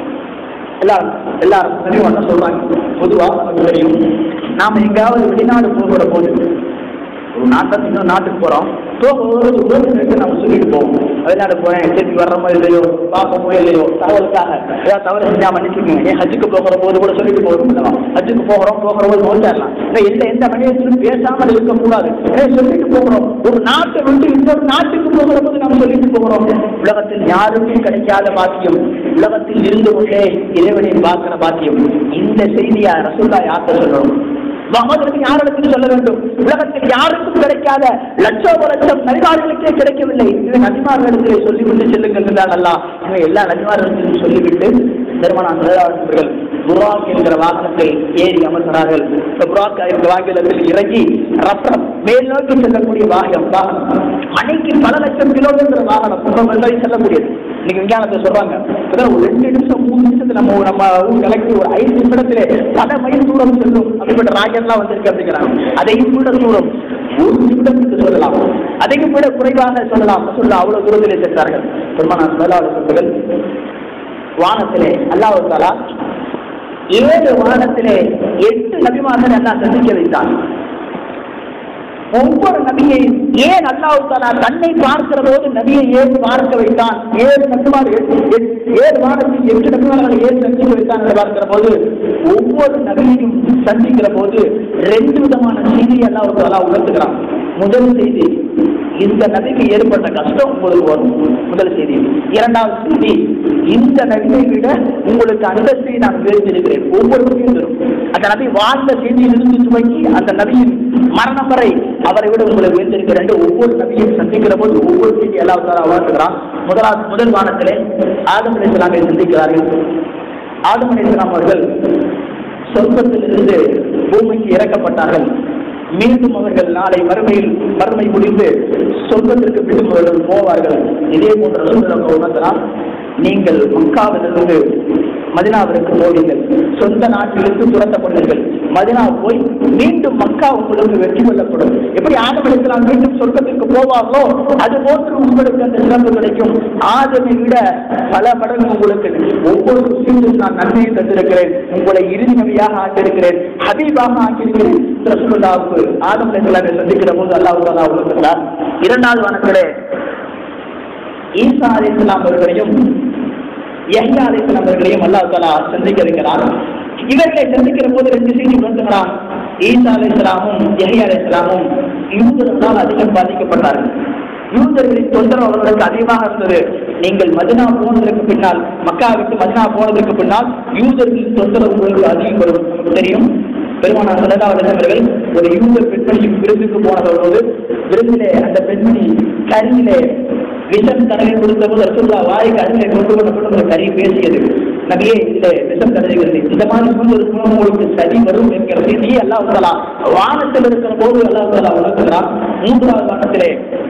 எல்லாரும் எல்லாரும் நபிமார்கள் சொல்றாங்க பொதுவா நமக்கு தெரியும் நாம எங்காவது வெளிநாடு போகிற போது ஒரு நாட்டை இன்னொரு நாட்டுக்கு போறோம் போகும்போது உறவினருக்கு நம்ம சொல்லிட்டு போவோம் வெளிநாடு போறேன் திருப்பி வர்றமோ இல்லையோ பார்ப்போமோ இல்லையோ தகவலுக்காக ஏதாவது தவறு செஞ்சா மன்னிச்சுக்கோங்க ஏன் ஹஜ்ஜுக்கு போகிற போது கூட சொல்லிட்டு போகணும் அல்லவா ஹஜ்ஜுக்கு போகிறோம் போகிற போது மோட்டாடலாம் எந்த எந்த மனிதத்திலும் பேசாமல் இருக்கக்கூடாது எனவே சொல்லிட்டு போகிறோம் ஒரு நாட்டை விட்டு இன்னொரு நாட்டுக்கு போகிற போது நம்ம சொல்லிட்டு போகிறோம் உலகத்தில் யாருக்கும் கிடைக்காத பாக்கியம் உலகத்தில் இருந்து கொண்டே இறைவனை பார்க்கிற பாக்கியம் இந்த செய்தியா ரசூல்லா யார்கிட்ட சொல்லணும் முகமது யாரிடத்தில் சொல்ல வேண்டும் உலகத்தில் யாருக்கும் கிடைக்காத லட்சோப லட்சம் நபிமார்களுக்கே கிடைக்கவில்லை இது நபிமார்களிடத்திலே சொல்லிவிட்டு செல்லுங்கள் என்றால் அல்ல எனவே எல்லா நபிமார்களிடத்திலும் சொல்லிவிட்டு பெருமானார் முதலாளர்கள் புராக் என்கிற வாகனத்தை ஏறி அமர்கிறார்கள் இந்த புராக் என்கிற வாகனத்தில் இறங்கி ரப்ரம் மேல் நோக்கி செல்லக்கூடிய வாகனம் வாகனம் அன்னைக்கு பல லட்சம் கிலோமீட்டர் வாகனம் ரொம்ப வரை செல்லக்கூடியது இன்னைக்கு விஞ்ஞானத்தை சொல்றாங்க அதாவது ஒரு ரெண்டு நிமிஷம் மூணு நிமிஷத்துல நம்ம நம்ம ஊர் கிளம்பி ஒரு ஐந்து நிமிடத்திலே பல மைல் தூரம் செல்லும் அப்படிப்பட்ட ராக்கெட்லாம் வந்திருக்கு அப்படிங்கிறாங்க அதையும் விட தூரம் ஒரு நிமிடத்துக்கு சொல்லலாம் அதையும் விட குறைவாக சொல்லலாம் சொல்ல அவ்வளவு தூரத்திலே சென்றார்கள் பெருமானார் மேலாளர் சொல்லுங்கள் வானத்திலே அல்லாஹ் தாலா ஏழு வானத்திலே எட்டு நபிமார்கள் அல்லாஹ் சந்திக்க வைத்தான் ஒவ்வொரு நபியையும் ஏன் அல்லாஹ் தாலா தன்னை பார்க்கிற போது நபியை ஏன் பார்க்க வைத்தான் ஏழு நபிமார் ஏழு வானத்தில் எட்டு நபிமார்களை ஏன் சந்திக்க வைத்தான் என்று பார்க்கிற போது ஒவ்வொரு நபியையும் சந்திக்கிற போது ரெண்டு விதமான செய்தியை அல்லாஹ் தாலா உணர்த்துகிறான் முதல் செய்தி இந்த நபிக்கு ஏற்பட்ட கஷ்டம் உங்களுக்கு வரும் முதல் செய்தி இரண்டாவது செய்தி இந்த நபியை விட உங்களுக்கு அந்தஸ்தை நான் உயர்த்திருக்கிறேன் ஒவ்வொருவருக்கும் வரும் அந்த நபி வாழ்ந்த செய்தியிலிருந்து துவங்கி அந்த நபியின் மரணம் வரை அவரை விட உங்களை உயர்த்திருக்கிறேன் என்று ஒவ்வொரு நபியும் சந்திக்கிற போது ஒவ்வொரு செய்தி எல்லாம் வாழ்த்துகிறான் முதலாவது முதல் வானத்திலே ஆதம் அலி இஸ்லாமை சந்திக்கிறார்கள் ஆதம் அலி இஸ்லாம் அவர்கள் சொர்க்கத்திலிருந்து பூமிக்கு இறக்கப்பட்டார்கள் மீண்டும் அவர்கள் நாளை மறுமையில் மறுமை முடிந்து சொர்க்கத்திற்கு மீண்டும் அவர்கள் போவார்கள் இதே போன்ற சூழ்நிலை உணர்ந்தனால் நீங்கள் மக்காவிலிருந்து மதினாவிற்கு போவீர்கள் சொந்த நாட்டிலிருந்து துரத்தப்படுவீர்கள் மதினா போய் மீண்டும் மக்கா உங்களுக்கு வெற்றி கொள்ளப்படும் எப்படி ஆதம் மீண்டும் சொர்க்கத்திற்கு போவார்களோ அது போன்று உங்களுக்கு அந்த சிறப்பு கிடைக்கும் ஆதமை விட பல மடங்கு உங்களுக்கு ஒவ்வொரு முஸ்லீமும் நான் நன்மையை தந்திருக்கிறேன் உங்களை இறுதி நபியாக ஆக்கியிருக்கிறேன் ஹபீபாக ஆக்கியிருக்கிறேன் ரசூலுல்லாவுக்கு ஆதம் அலைஹிஸ்ஸலாமை சந்திக்கிற போது அல்லாஹ் தாலா உணர்த்துகிறார் இரண்டாவது வனத்திலே ஈசா அலைஹிஸ்ஸலாம் அவர்களையும் யஹ்யா அலைஹிஸ்ஸலாம் அவர்களையும் அல்லாஹ் தாலா சந்திக்க இருக்கிறார் இவர்களை சந்திக்கிற போது ரெண்டு செய்தி உணர்த்துகிறான் ஈசா அலைஹிஸ்ஸலாமும் யஹ்யா அலைஹிஸ்ஸலாமும் யூதர்களால் அதிகம் பாதிக்கப்பட்டார்கள் யூதர்களின் தொந்தரவு அவர்களுக்கு அதிகமாக இருந்தது நீங்கள் மதினா போனதற்கு பின்னால் மக்கா விட்டு மதினா போனதற்கு பின்னால் யூதர்களின் தொந்தரவு உங்களுக்கு அதிகம் வரும் நமக்கு தெரியும் பெருமானார் சல்லா அவர்கள் ஒரு யூதர் பெண்மணி விருந்துக்கு போனதோடு விருந்திலே அந்த பெண்மணி கரியிலே விஷம் தடவை கொடுத்த போது ரசூல்லா வாய் கரியிலே கொண்டு வரப்பட்டு அந்த கறி பேசியது நபியே இந்த விஷம் தடவுகிறது இந்த மாதிரி சூழ்நிலை மூலம் உங்களுக்கு சரி வரும் என்கிற செய்தியை அல்லாஹ் தலா வானத்தில் இருக்கிற போது அல்லாஹ் தலா உணர்த்துகிறான் மூன்றாவது வானத்திலே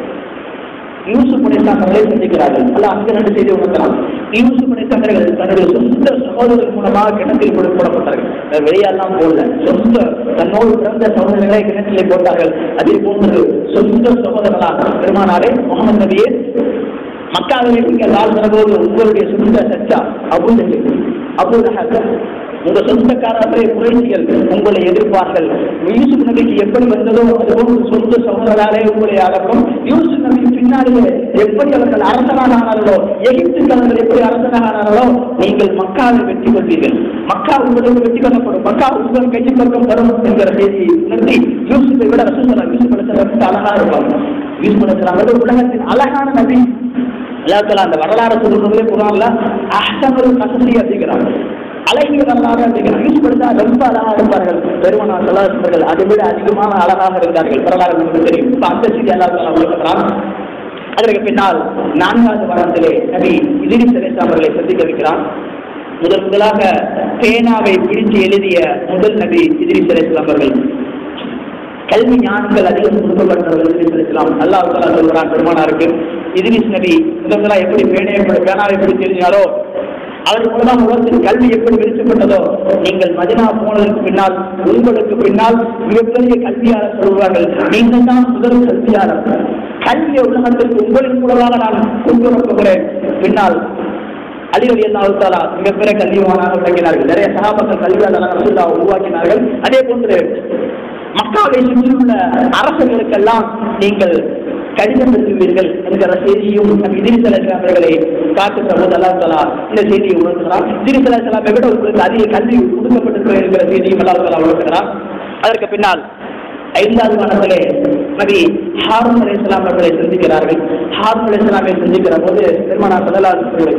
யூசுப் அலைஹிஸ்ஸலாம் அவர்களை சந்திக்கிறார்கள் அல்ல அங்க ரெண்டு செய்தி உணர்த்தலாம் யூசுப் அலைஹிஸ்ஸலாம் அவர்கள் தன்னுடைய சொந்த சகோதரர் மூலமாக கிணத்தில் கொடு- போடப்பட்டார்கள் அஹ் வெளியெல்லாம் போடல சொந்த தன்னோடு பிறந்த சகோதரர்களை கிணற்றிலே போட்டார்கள் அதே போன்று சொந்த சகோதரர்களாக பெருமானாரே முகமது நபியே மக்காவிலே நீங்கள் வாழ்கிற போது உங்களுடைய சொந்த சச்சா அபூ அபூ உங்க சொந்தக்காரர்களே குறைசிகள் உங்களை எதிர்ப்பார்கள் யூசுப் நபிக்கு எப்படி வந்ததோ அதுபோன்று சொந்த சகோதரர்களாலே உங்களை அடக்கும் யூசுப் நபி பின்னாலே எப்படி அவர்கள் அரசனாக ஆனார்களோ எகிப்துக்கு அவர்கள் எப்படி அரசனாக ஆனார்களோ நீங்கள் மக்காவை வெற்றி கொள்வீர்கள் மக்கா உங்களுக்கு வெற்றி கொள்ளப்படும் மக்கா உங்கள் கையில் பக்கம் வரும் என்கிற செய்தியை உணர்த்தி யூசுப்பை விட ரசூசலா யூசுப் அலிசலாம் அழகா இருப்பாங்க யூசுப் அலிசலாம் அவர்கள் உலகத்தின் அழகான நபி அல்லாஹ் அந்த வரலாறு சொல்றதுலே குரான்ல அஹ்சனுல் கசசி அப்படிங்கிறாங்க அழகிய வரலாறு அப்படிங்கிறாங்க யூஸ் பண்ணா ரொம்ப அழகா இருப்பார்கள் பெருமனா சொல்லாதவர்கள் அதை விட அதிகமான அழகாக இருந்தார்கள் வரலாறு உங்களுக்கு தெரியும் இப்ப அந்த செய்தி அல்லாஹ் அவர்களுக்கு அதற்கு பின்னால் நான்காவது வாரத்திலே நபி இதிரி சலேசா அவர்களை சந்திக்க வைக்கிறான் முதல் முதலாக பேனாவை பிடித்து எழுதிய முதல் நபி இதிரி சலேசலாம் அவர்கள் கல்வி ஞானங்கள் அதிகம் கொடுக்கப்பட்டவர்கள் இதிரிஸ் அலிஸ்லாம் அல்லாஹ் தஆலா சொல்கிறான் பெருமானாருக்கு இதிரிஸ் நபி முதல்ல எப்படி பேனையை படி- பேனாவை பிடித்து எழுதினாரோ அவர் மூலமாக உலகத்தில் கல்வி எப்படி விரிக்கப்பட்டதோ நீங்கள் மதினா போனதற்கு பின்னால் உங்களுக்கு பின்னால் மிகப்பெரிய கல்வியாளர் சொல்வார்கள் நீங்கள் தான் முதல் கல்வியாளர் கல்வியை உலகத்திற்கு உங்களின் மூலமாக நான் கொண்டு வரப் போகிறேன் பின்னால் அலி அலி அல்லாஹாலா மிகப்பெரிய கல்வியானாக விளங்கினார்கள் நிறைய சகாபக்கள் கல்வியாளராக ரசூல்லா உருவாக்கினார்கள் அதே போன்று மக்காவை சுற்றியுள்ள அரசர்களுக்கெல்லாம் நீங்கள் கடிதம் எழுதுவீர்கள் என்கிற செய்தியும் நம் இதிரிசலாம் அவர்களை காட்டுகிற போது அல்லா தலா இந்த செய்தியை உணர்த்துகிறார் இதிரிசலாமை விட உங்களுக்கு அதிக கல்வி கொடுக்கப்பட்டிருக்கிற என்கிற செய்தியும் அல்லா தலா உணர்த்துகிறார் அதற்கு பின்னால் ஐந்தாவது வனத்திலே நபி ஹாரூன் அலை இஸ்லாம் அவர்களை சந்திக்கிறார்கள் ஹாரூன் அலை இஸ்லாமை சந்திக்கிற போது பெருமானா சல்லா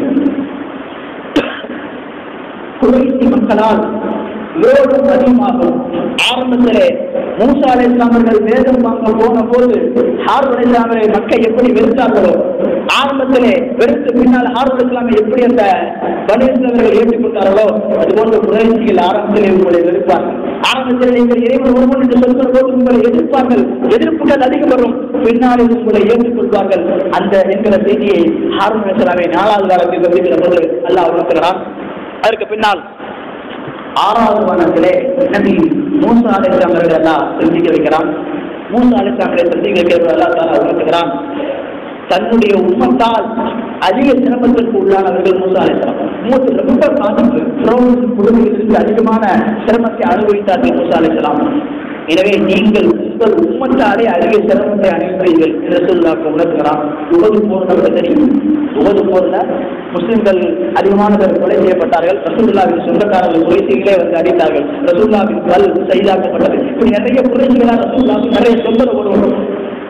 குறைசி மக்களால் விரோதம் அதிகமாகும் ஆரம்பத்திலே மூசா அலை இஸ்லாமர்கள் வேதம் வாங்க போன போது ஹாரூன் அலை இஸ்லாமரை மக்கள் எப்படி வெறுத்தார்களோ ஆரம்பத்திலே வெறுத்து பின்னால் ஹாரூன் அலை இஸ்லாமை எப்படி அந்த பனேஸ்வரர்கள் ஏற்றுக்கொண்டார்களோ அதுபோன்ற குறைசிகள் ஆரம்பத்திலே உங்களை வெறுப்பார்கள் ஆரம்பத்தில் நீங்கள் இறைவன் ஒருவன் என்று சொல்கிற போது உங்களை எதிர்ப்பார்கள் எதிர்ப்புகள் அதிகம் வரும் பின்னாளில் உங்களை ஏற்றுக்கொள்வார்கள் அந்த என்கிற செய்தியை ஹாரூன் அலை இஸ்லாமை நாலாவது காலத்தில் கவனிக்கிற போது அல்லாஹ் உணர்த்துகிறான் அதற்கு பின்னால் ஆறாவது வனத்திலே நபி மூசா அலிஸ்லாம் அவர்கள் எல்லாம் சந்திக்க வைக்கிறான் மூசா அலிஸ்லாமரை சந்திக்க வைக்கிறது அல்லா தாலா உணர்த்துகிறான் தன்னுடைய உம்மத்தால் அதிக சிரமத்திற்கு உள்ளானவர்கள் மூசா அலிஸ்லாம் மூத்து ரொம்ப பாதிப்பு புரோகின் குழுவிலிருந்து அதிகமான சிரமத்தை அனுபவித்தார்கள் மூசா அலிஸ்லாம் எனவே நீங்கள் உங்கள் உம்மத்தாலே அதிக சிரமத்தை அனுபவிப்பீர்கள் என்று சொல்லாக்க உணர்த்துகிறான் உகது போர் நமக்கு தெரியும் உகது போர்ல முஸ்லிம்கள் அதிகமான பேர் கொலை செய்யப்பட்டார்கள் ரசூல்லாவின் சொந்தக்காரர்கள் குறைசிகளே வந்து அடித்தார்கள் ரசூல்லாவின் கல் செய்தாக்கப்பட்டது இப்படி நிறைய குறைசிகளால் ரசூல்லாவுக்கு நிறைய தொந்தரவு வரும்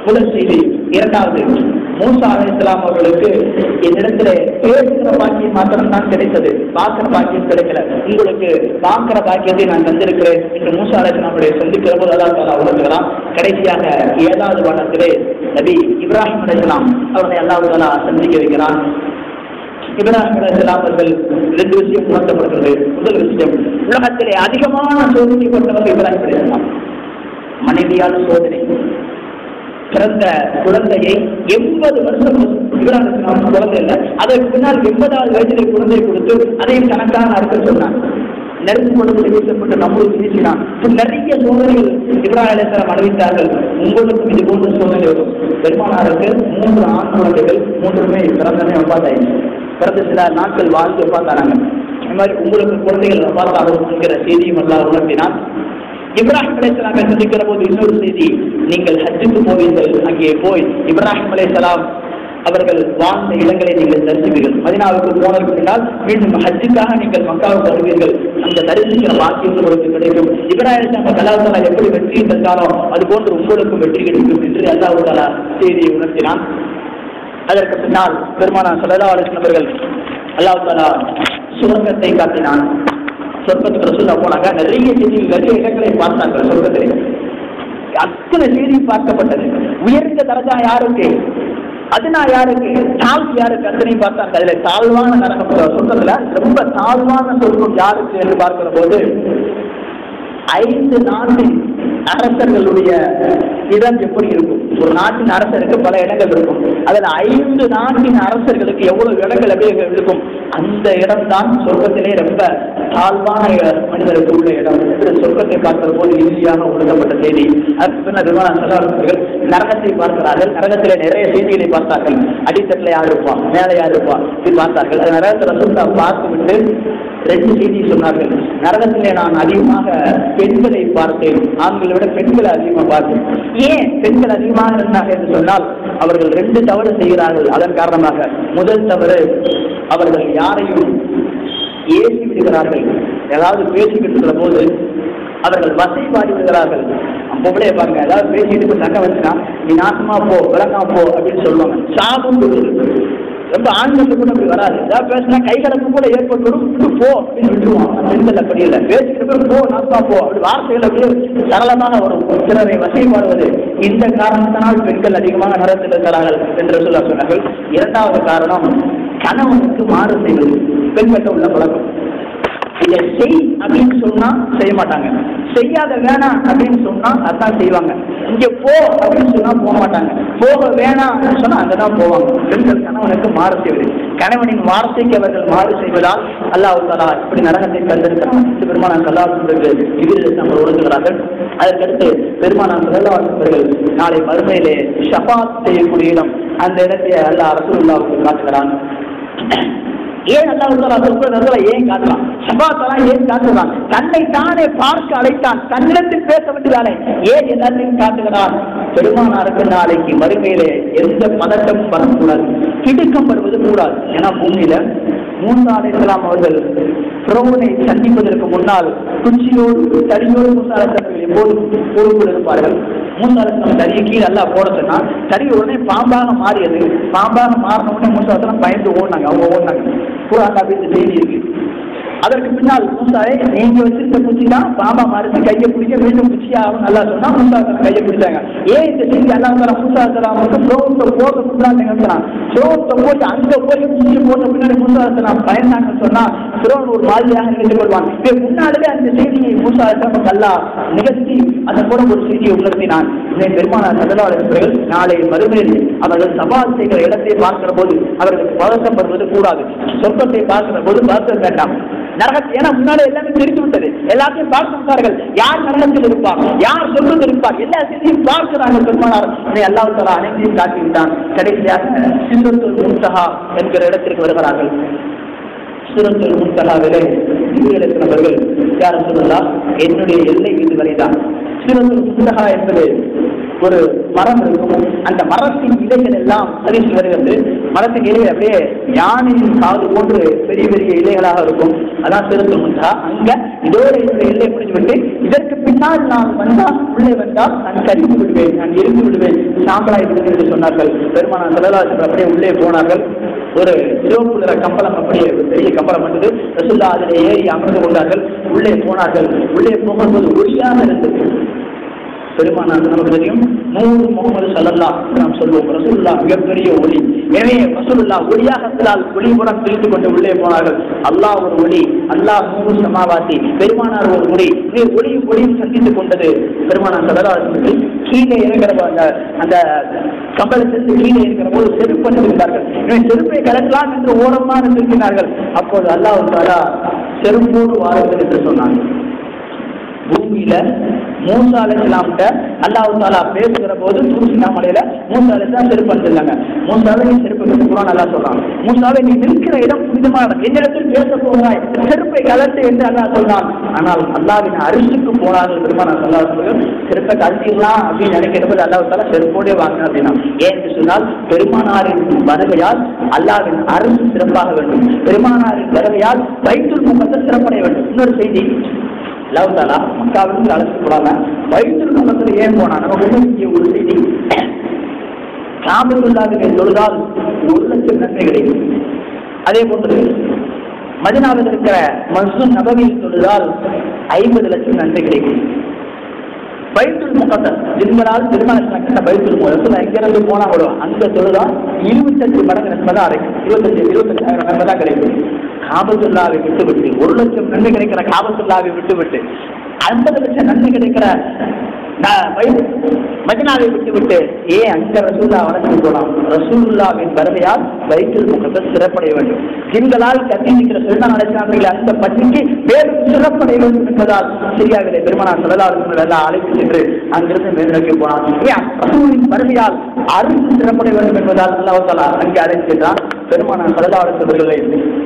முதல் செய்தி இரண்டாவது மூசா அலை இஸ்லாம் அவர்களுக்கு என்னிடத்துல பேசுகிற பாக்கியம் மாத்திரம் தான் கிடைத்தது பார்க்கிற பாக்கியம் கிடைக்கல உங்களுக்கு பார்க்கிற பாக்கியத்தை நான் தந்திருக்கிறேன் என்று மூசா அலை இஸ்லாமுடைய சந்திக்கிற போது அல்லா தாலா உணர்கிறான் கடைசியாக ஏழாவது வாரத்திலே நபி இப்ராஹிம் அலை இஸ்லாம் அவர்களை அல்லாஹ் தாலா சந்திக்க வைக்கிறான் இப்ராஹிம் அலைஹிஸ்ஸலாம் அவர்கள் ரெண்டு விஷயம் உணர்த்தப்படுகிறது முதல் விஷயம் உலகத்திலே அதிகமான சோதனைப்பட்டவர் இப்ராஹிம் அலைஹிஸ்ஸலாம் மனைவியால் சோதனை பிறந்த குழந்தையை எண்பது வருஷம் இப்ராஹிம் அலைஹிஸ்ஸலாம் குழந்தை இல்லை அதற்கு பின்னால் எண்பதாவது வயதிலே குழந்தையை கொடுத்து அதையும் கணக்கான அர்த்தம் சொன்னார் நெருப்பு குழந்தை வீசப்பட்டு நம்மளுக்கு வீசினான் இப்படி நிறைய சோதனைகள் இப்ராஹிம் அலைஹிஸ்ஸலாம் அனுபவித்தார்கள் உங்களுக்கும் இது போன்ற சோதனை வரும் பெருமானாருக்கு மூன்று ஆண் குழந்தைகள் மூன்றுமே பிறந்தனே ஒப்பாத்தாயிடுச்சு பிறந்த சில நாட்கள் வாழ்ந்து ஒப்பாத்தானாங்க இந்த மாதிரி உங்களுக்கு குழந்தைகள் ஒப்பாத்தாகும் என்கிற செய்தியும் எல்லாம் உணர்த்தினான் இப்ராஹிம் அலைஹிஸ்ஸலாமை சந்திக்கிற போது இன்னொரு செய்தி நீங்கள் ஹஜ்ஜுக்கு போவீர்கள் அங்கே போய் இப்ராஹிம் அலைஹிஸ்ஸலாம் அவர்கள் வாழ்ந்த இடங்களை நீங்கள் தரிசிப்பீர்கள் மதினாவுக்கு போனதுக்கு பின்னால் மீண்டும் ஹஜ்ஜுக்காக நீங்கள் மக்காவுக்கு வருவீர்கள் அந்த தரிசிக்கிற பாக்கியம் உங்களுக்கு கிடைக்கும் இப்ராஹிம் நம்ம கலாச்சாரா எப்படி வெற்றி தந்தாரோ அது போன்று உங்களுக்கும் வெற்றி கிடைக்கும் என்று அல்லாஹ் தாலா செய்தியை உணர்த்தினான் அதற்கு பின்னால் பெருமானா சல்லா அலிஸ்லாம் அவர்கள் அல்லாஹ் தாலா சுவர்க்கத்தை காட்டினான் சொர்க்கத்துக்கு ரசூல்லா போனாங்க நிறைய செய்திகள் நிறைய இடங்களை பார்த்தாங்க சொர்க்கத்திலே அத்தனை செய்தி பார்க்கப்பட்டது உயர்ந்த தரஜா யாருக்கு அதுனா யாருக்கு தாழ்வு யாருக்கு அத்தனையும் பார்த்தாங்க அதுல தாழ்வான நரகம் சொர்க்கத்துல ரொம்ப தாழ்வான சொர்க்கம் யாருக்கு என்று பார்க்கிற போது ஐந்து நாட்டின் அரசர்களுடைய இடம் எப்படி இருக்கும் ஒரு நாட்டின் அரசருக்கு பல இடங்கள் இருக்கும் அதுல ஐந்து நாட்டின் அரசர்களுக்கு எவ்வளவு இடங்கள் அப்படியே இருக்கும் அந்த இடம் தான் சொர்க்கத்திலே ரொம்ப தாழ்வான மனிதருக்கு உள்ள இடம் என்று சொர்க்கத்தை பார்க்கிற போது இறுதியாக உணர்த்தப்பட்ட செய்தி அதற்கு பின்னர் விமான செலவர்கள் நரகத்தை பார்க்கிறார்கள் நரகத்திலே நிறைய செய்திகளை பார்த்தார்கள் அடித்தட்டில் யார் இருப்பான் மேலே யார் இருப்பான் இது பார்த்தார்கள் அது நரகத்தில் சுத்தா பார்த்து விட்டு ரெண்டு செய்தி சொன்னார்கள் நரகத்திலே நான் அதிகமாக பெண்களை பார்த்தேன் ஆண்களை விட பெண்களை அதிகமாக பார்த்தேன் ஏன் பெண்கள் அதிகமாக இருந்தாங்க என்று சொன்னால் அவர்கள் ரெண்டு தவறு செய்கிறார்கள் அதன் காரணமாக முதல் தவறு அவர்கள் யாரையும் ஏசி விடுகிறார்கள் ஏதாவது பேசிக்கிட்டு இருக்கிற போது அவர்கள் வசை பாடி விடுகிறார்கள் பொம்பளைய பாருங்க ஏதாவது பேசிட்டு போய் சண்டை வந்துச்சுன்னா நீ நாசமா போ விளக்காம போ அப்படின்னு சொல்லுவாங்க சாபம் கொடுக்குது ரொம்ப ஆண்களுக்கு கூட அப்படி வராது ஏதாவது பேசினா கை கலப்பு கூட ஏற்பட்டுடும் விட்டு போ அப்படின்னு விட்டுருவான் அந்த பெண்கள் அப்படி இல்லை பேசிட்டு போய் போ நாசமா போ அப்படி வார்த்தைகள் அப்படியே சரளமாக வரும் சிலரை வசைப்பாடுவது இந்த காரணத்தினால் பெண்கள் அதிகமாக நடந்து இருக்கிறார்கள் என்று சொல்ல சொன்னார்கள் இரண்டாவது காரணம் கணவனுக்கு மாறு செய்வது பெண்கிட்ட உள்ள பழக்கம் இதை செய் அப்படின்னு சொன்னா செய்ய மாட்டாங்க செய்யாத வேணாம் அப்படின்னு சொன்னா அதான் செய்வாங்க இங்க போ அப்படின்னு சொன்னா போக மாட்டாங்க போக வேணாம் அப்படின்னு சொன்னா அங்கதான் போவாங்க பெண்கள் கணவனுக்கு மாறு செய்வது கணவனின் வார்த்தைக்கு அவர்கள் மாறு செய்வதால் அல்லாஹ் தாலா இப்படி நரகத்தை தந்திருக்கிறான் இந்த பெருமானார் கல்லாசுக்கு இதில் நம்ம ஒழுங்குகிறார்கள் அதற்கடுத்து பெருமானார் கல்லாசுவர்கள் நாளை மறுமையிலே ஷபாத் செய்யக்கூடிய இடம் அந்த இடத்தை அல்லாஹ் அரசுல்லாவுக்கு காட்டுகிறான் ஏன் அல்லாஹ் ஏன் காட்டலாம் சபாத்தெல்லாம் ஏன் காட்டுகிறான் தன்னை தானே பார்க்க அழைத்தான் தன்னிடத்தில் பேச வேண்டியதானே ஏன் எல்லாத்தையும் காட்டுகிறான் பெருமானாருக்கு நாளைக்கு மறுமையிலே எந்த பதட்டமும் வரக்கூடாது கிடுக்கம் வருவது கூடாது ஏன்னா பூமியில மூன்று அலைக்கலாம் அவர்கள் புறவனை சந்திப்பதற்கு முன்னால் குச்சியோடு தடியோடு மூசாலத்தர்கள் எப்போதும் பொறுப்பில் இருப்பார்கள் மூசாலத்தம் தடியை கீழே எல்லாம் போட சொன்னா தடி உடனே பாம்பாக மாறியது பாம்பாக மாறின உடனே மூசாலத்தனம் பயந்து ஓடினாங்க அவங்க ஓடினாங்க குரான் அப்படின்னு செய்தி இருக்கு அதற்கு பின்னால் மூசாவை நீங்க வச்சிருந்த குச்சி தான் பாம்பா மாறிச்சு கையை பிடிக்க மீண்டும் குச்சியாகும் நல்லா சொன்னா மூசா கையை பிடிச்சாங்க ஏன் இந்த செய்தி எல்லாம் தர மூசா தராமுக்கு புரோத்தை போக முன்னாடி நினைக்கிறான் புரோத்தை போட்டு அங்க போய் குச்சி போட்ட பின்னாடி மூசா தலாம் பயந்தாங்கன்னு சொன்னா புரோன் ஒரு மாதிரியாக நினைத்து கொள்வான் இப்போ முன்னாலே அந்த செய்தியை மூசா தரம் நல்லா நிகழ்த்தி அந்த கூட ஒரு செய்தியை உணர்த்தினான் இதை பெருமானார் சதலாளர்கள் நாளை மறுமையில் அவர்கள் சவால் செய்கிற இடத்தை பார்க்கிற போது அவர்களுக்கு பழக்கப்படுவது கூடாது சொர்க்கத்தை பார்க்கிற போது பழக்க வேண்டாம் நரகத்தை ஏன்னா முன்னாடி எல்லாமே தெரிந்து விட்டது எல்லாத்தையும் பார்த்து விட்டார்கள் யார் நரகத்தில் இருப்பார் யார் சொல்வது இருப்பார் எல்லா செய்தியும் பார்க்கிறாங்க பெருமானார் இதை அல்லாஹ் தலா அனைத்தையும் காட்டிவிட்டான் கடைசியாக சிந்தத்தூர் முன்தகா என்கிற இடத்திற்கு வருகிறார்கள் சூரத்துல் முன்தகாவிலே நபர்கள் யார் சொல்லலாம் என்னுடைய எல்லை இதுவரை தான் சூரத்துல் முன்தகா என்பது ஒரு மரம் இருக்கும் அந்த மரத்தின் இலைகள் எல்லாம் ஹதீஸ் வருகிறது மரத்தின் இலைகள் அப்படியே யானையின் காது போன்று பெரிய பெரிய இலைகளாக இருக்கும் அதான் சிறுத்து முந்தா அங்க இதோட என்னுடைய எல்லை முடிஞ்சு விட்டு இதற்கு பின்னால் நான் வந்தால் உள்ளே வந்தால் நான் கருத்து விடுவேன் நான் எரிந்து விடுவேன் சாம்பலாய் விடுவேன் என்று சொன்னார்கள் பெருமானா செல்லலாசன் அப்படியே உள்ளே போனார்கள் ஒரு சிவப்பு நிற கம்பளம் அப்படியே ஒரு பெரிய கம்பளம் வந்தது ரசுல்லா அதில் ஏறி அமர்ந்து கொண்டார்கள் உள்ளே போனார்கள் உள்ளே போகும்போது ஒளியாக இருந்தது பெருமானார் நமக்கு தெரியும் நூறு முகமது சல்லல்லா நாம் சொல்லுவோம் ரசூல்லா மிகப்பெரிய ஒளி எனவே ரசூலுல்லா ஒளியாகத்தால் ஒளிபுறம் பிரித்து கொண்டு உள்ளே போனார்கள் அல்லாஹ் ஒரு ஒளி அல்லாஹ் நூறு சமாவாசி பெருமானார் ஒரு ஒளி இது ஒளியும் ஒளியும் சந்தித்துக் கொண்டது பெருமானார் சல்லல்லா கீழே இருக்கிற அந்த அந்த கம்பளத்திலிருந்து கீழே இருக்கிற போது செருப்பு அணிந்திருந்தார்கள் எனவே செருப்பை கலக்கலாம் என்று ஓரமாக நிறுத்தினார்கள் அப்போது அல்லாஹ் தாலா செருப்போடு வாருங்கள் என்று சொன்னாங்க பூமியில மூசா அலைஹிஸ்ஸலாம்கிட்ட அல்லாஹ் தாலா பேசுகிற போது தூசினா மலையில மூசா அலைஹிஸ்ஸலாம் செருப்பு அணிஞ்சிருந்தாங்க மூசாவை நீ செருப்பு கட்டு குரான் நல்லா சொல்றான் மூசாவை நீ நிற்கிற இடம் புனிதமான இடம் என்னிடத்தில் பேச போகிறாய் செருப்பை கலட்டு என்று அல்லாஹ் சொன்னான் ஆனால் அல்லாவின் அரிசுக்கு போனார்கள் பெருமானா அல்லாஹ் சொல்லுங்கள் செருப்பை கழட்டிடலாம் அப்படின்னு நினைக்கிற போது அல்லாஹ் தாலா செருப்போடே வாங்க அப்படின்னா ஏன் என்று சொன்னால் பெருமானாரின் வருகையால் அல்லாவின் அரசு சிறப்பாக வேண்டும் பெருமானாரின் வருகையால் வைத்துல் முகத்தை சிறப்படைய வேண்டும் இன்னொரு செய்தி அல்லாஹாலா மக்காவிலிருந்து அழைச்சு போடாம வயிற்று முகத்தில் ஏன் போனா நமக்கு இங்கே ஒரு செய்தி காபத்துள்ளாவினை தொழுதால் ஒரு லட்சம் நன்மை கிடைக்கும் அதே போன்று மதினாவில் இருக்கிற மசூன் நபவியில் தொழுதால் ஐம்பது லட்சம் நன்மை கிடைக்கும் பைத்துல் முகத்தர் ஜின்களால் திருமணம் கட்ட பைத்துல் முகத்தில் எங்கிருந்து போனா கூட அந்த தொழுதா இருபத்தஞ்சு மடங்கு நன்மை தான் அடைக்கும் இருபத்தஞ்சு இருபத்தஞ்சாயிரம் நன்மை தான் கிடைக்கும் காபத்துல்லாவை விட்டுவிட்டு ஒரு லட்சம் நன்மை கிடைக்கிற காபத்துல்லாவை விட்டுவிட்டு ஐம்பது லட்சம் நன்மை கிடைக்கிற ந- வை- மதினாவை விட்டுவிட்டு ஏன் அங்க ரசூல்லா வளர்ச்சி போலாம் ரசூல்லாவின் வருகையால் வயிற்றில் முகத்தை சிறப்படைய வேண்டும் ஜின்களால் கட்டி நிற்கிற சுல்தான் அழைச்சார்கள் அந்த பட்டிக்கு மேலும் சிறப்படைய வேண்டும் என்பதால் சிரியாவிலே பெருமனா சொல்லலாளர்கள் எல்லாம் அழைத்து சென்று அங்கிருந்து மேல் நோக்கி போனான் ஏன் ரசூலின் வருகையால் அருள் சிறப்படைய வேண்டும் என்பதால் அல்லாஹ் தாலா அங்கே அழைத்து சென்றான் பெருமானா சொல்லலாளர்களே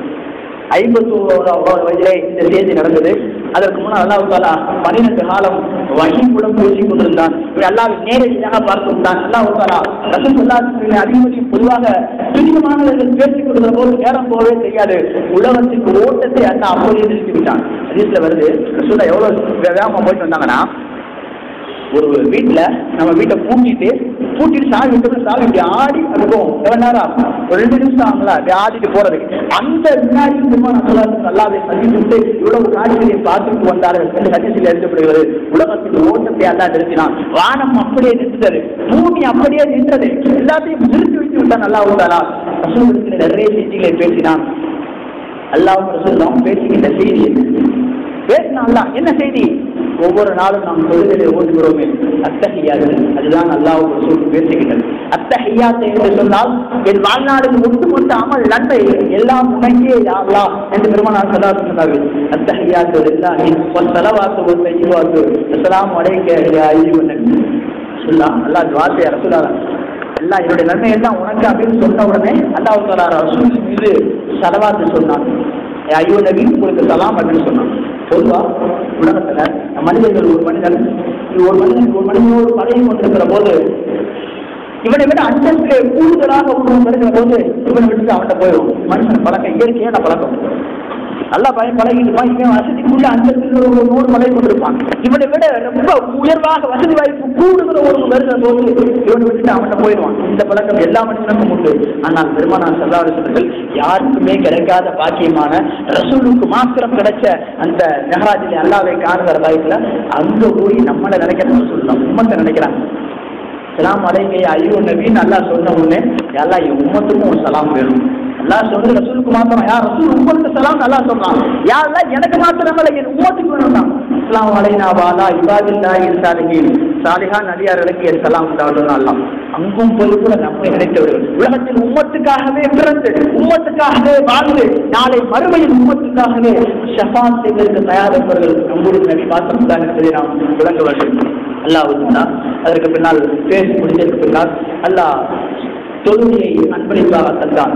ஐம்பத்தோராவது வயதிலே இந்த செய்தி நடந்தது அதற்கு முன்னால் அல்லாஹ் தாலா பன்னிரண்டு காலம் வகி மூலம் பேசிக் கொண்டிருந்தான் இவை அல்லாவின் நேரடியாக பார்த்து வந்தான் அல்லாஹ் தாலா ரசூல் அல்லாஹ் அதிபதி பொதுவாக துரிதமானவர்கள் பேசிக் கொண்டிருந்த போது நேரம் போகவே தெரியாது உலகத்திற்கு ஓட்டத்தை அண்ணா அப்போதே நிறுத்தி விட்டான் ஹதீஸ்ல வருது ரசூலா எவ்வளவு வேகமா போயிட்டு வந்தாங்கன்னா ஒரு வீட்டுல நம்ம வீட்டை பூட்டிட்டு பூட்டிட்டு சாவி விட்டு சாவி இப்படி ஆடி இருக்கும் எவ்வளவு நேரம் ஆகும்? ஒரு ரெண்டு நிமிஷம் ஆகுங்களா அப்படி ஆடிட்டு போறதுக்கு அந்த வினாடி திரும்ப நல்லாவே சந்தித்து விட்டு இவ்வளவு காட்சியை பார்த்துட்டு வந்தார்கள் என்று சத்தியத்தில் எழுதப்படுகிறது உலகத்தின் ஓட்டத்தை எல்லாம் நிறுத்தினான் வானம் அப்படியே நின்றது பூமி அப்படியே நின்றது எல்லாத்தையும் நிறுத்தி வைத்து விட்டான் நல்லா உள்ளாரா ரசூலுக்கு நிறைய செய்திகளை பேசினான் அல்லாஹ் ரசூல்லாம் பேசுகின்ற செய்தி பேசினா அல்லாஹ் என்ன செய்தி ஒவ்வொரு நாளும் நாம் தொழுகையை ஓதுகிறோமே அத்தஹியாது அதுதான் அல்லாஹ் ரசூல் பேசுகின்றது அத்தஹியாத் என்று சொன்னால் என் வாழ்நாளில் ஒட்டுமொத்த அமல் நன்மை எல்லாம் உனக்கே யா அல்லாஹ் என்று பெருமானார் சல்லா சொன்னார்கள் அத்தஹியாத்து இல்லாஹி வஸ்ஸலவாத்து வஸ்ஸய்யிவாத்து அஸ்ஸலாமு அலைக்க யா அய்யுஹன் நபி சொல்லா அல்லாஹ் வார்த்தையை ரசூலாக எல்லாம் என்னுடைய நன்மை எல்லாம் உனக்கு அப்படின்னு சொன்ன உடனே அல்லாஹ் தாலா ரசூல் மீது சலவாத்து சொன்னான் ஏ ஐயோ நபி உங்களுக்கு சலாம் அப்படின்னு சொன்னான் பொதுவா உலகத்துல மனிதர்கள் ஒரு மனிதன் ஒரு மனிதன் ஒரு மனிதனோடு பழகி கொண்டிருக்கிற போது இவனை விட அந்தஸ்திலே கூடுதலாக ஒருவன் வருகிற போது இவனை விட்டு அவன்கிட்ட போயிடும் மனுஷன் பழக்கம் இயற்கையான பழக்கம் நல்லா பழகி பழகிட்டுப்பான் இவன் வசதிக்குள்ள அந்தஸ்தில் ஒரு நூறு பழகி கொண்டிருப்பான் இவனை விட ரொம்ப உயர்வாக வசதி வாய்ப்பு கூடுதல் ஒரு வருகிற போது இவனை விட்டுட்டு அவன்கிட்ட போயிடுவான் இந்த பழக்கம் எல்லா மனுஷனுக்கும் உண்டு ஆனால் பெருமானார் சல்லாவர்கள் யாருக்குமே கிடைக்காத பாக்கியமான ரசூலுக்கு மாத்திரம் கிடைச்ச அந்த மெஹராஜில் அல்லாவை காணுகிற வாய்ப்புல அங்க போய் நம்மளை நினைக்கிறேன்னு சொல்லலாம் உம்மத்தை நினைக்கிறாங்க சலாம் அலைங்க ஐயோ நபின்னு அல்லாஹ் சொன்ன உடனே எல்லாம் என் உம்மத்துக்கும் ஒரு சலாம் வேணும் அல்லாஹ் சொன்னது ரசூலுக்கு மாத்திரம் யார் ரசூல் உம்மத்துக்கு சலாம் அல்லாஹ் சொல்றான் யாரெல்லாம் எனக்கு மாத்திரம் இல்லை என் உம்மத்துக்கு வேணும்னா அஸ்லாம் அலைனா வாலா இபாதில்லா சாலிஹீன் சாலிஹான் நடிகார்களுக்கு என் சலாம் உண்டாவதும் அல்லாம் அங்கும் போய் கூட நம்மை நினைத்தவர்கள் உலகத்தில் உம்மத்துக்காகவே பிறந்து உம்மத்துக்காகவே வாழ்ந்து நாளை மறுமையில் உம்மத்துக்காகவே ஷஃபாத் செய்வதற்கு தயாரிப்பவர்கள் நம்முடைய நபி மாத்திரம் தான் என்பதை நாம் விளங்க வேண்டும் அல்லாஹ் சொன்னார் அதற்கு பின்னால் பேசி முடிந்ததற்கு பின்னால் அல்லாஹ் தொழுகையை அன்பளிப்பாக தந்தான்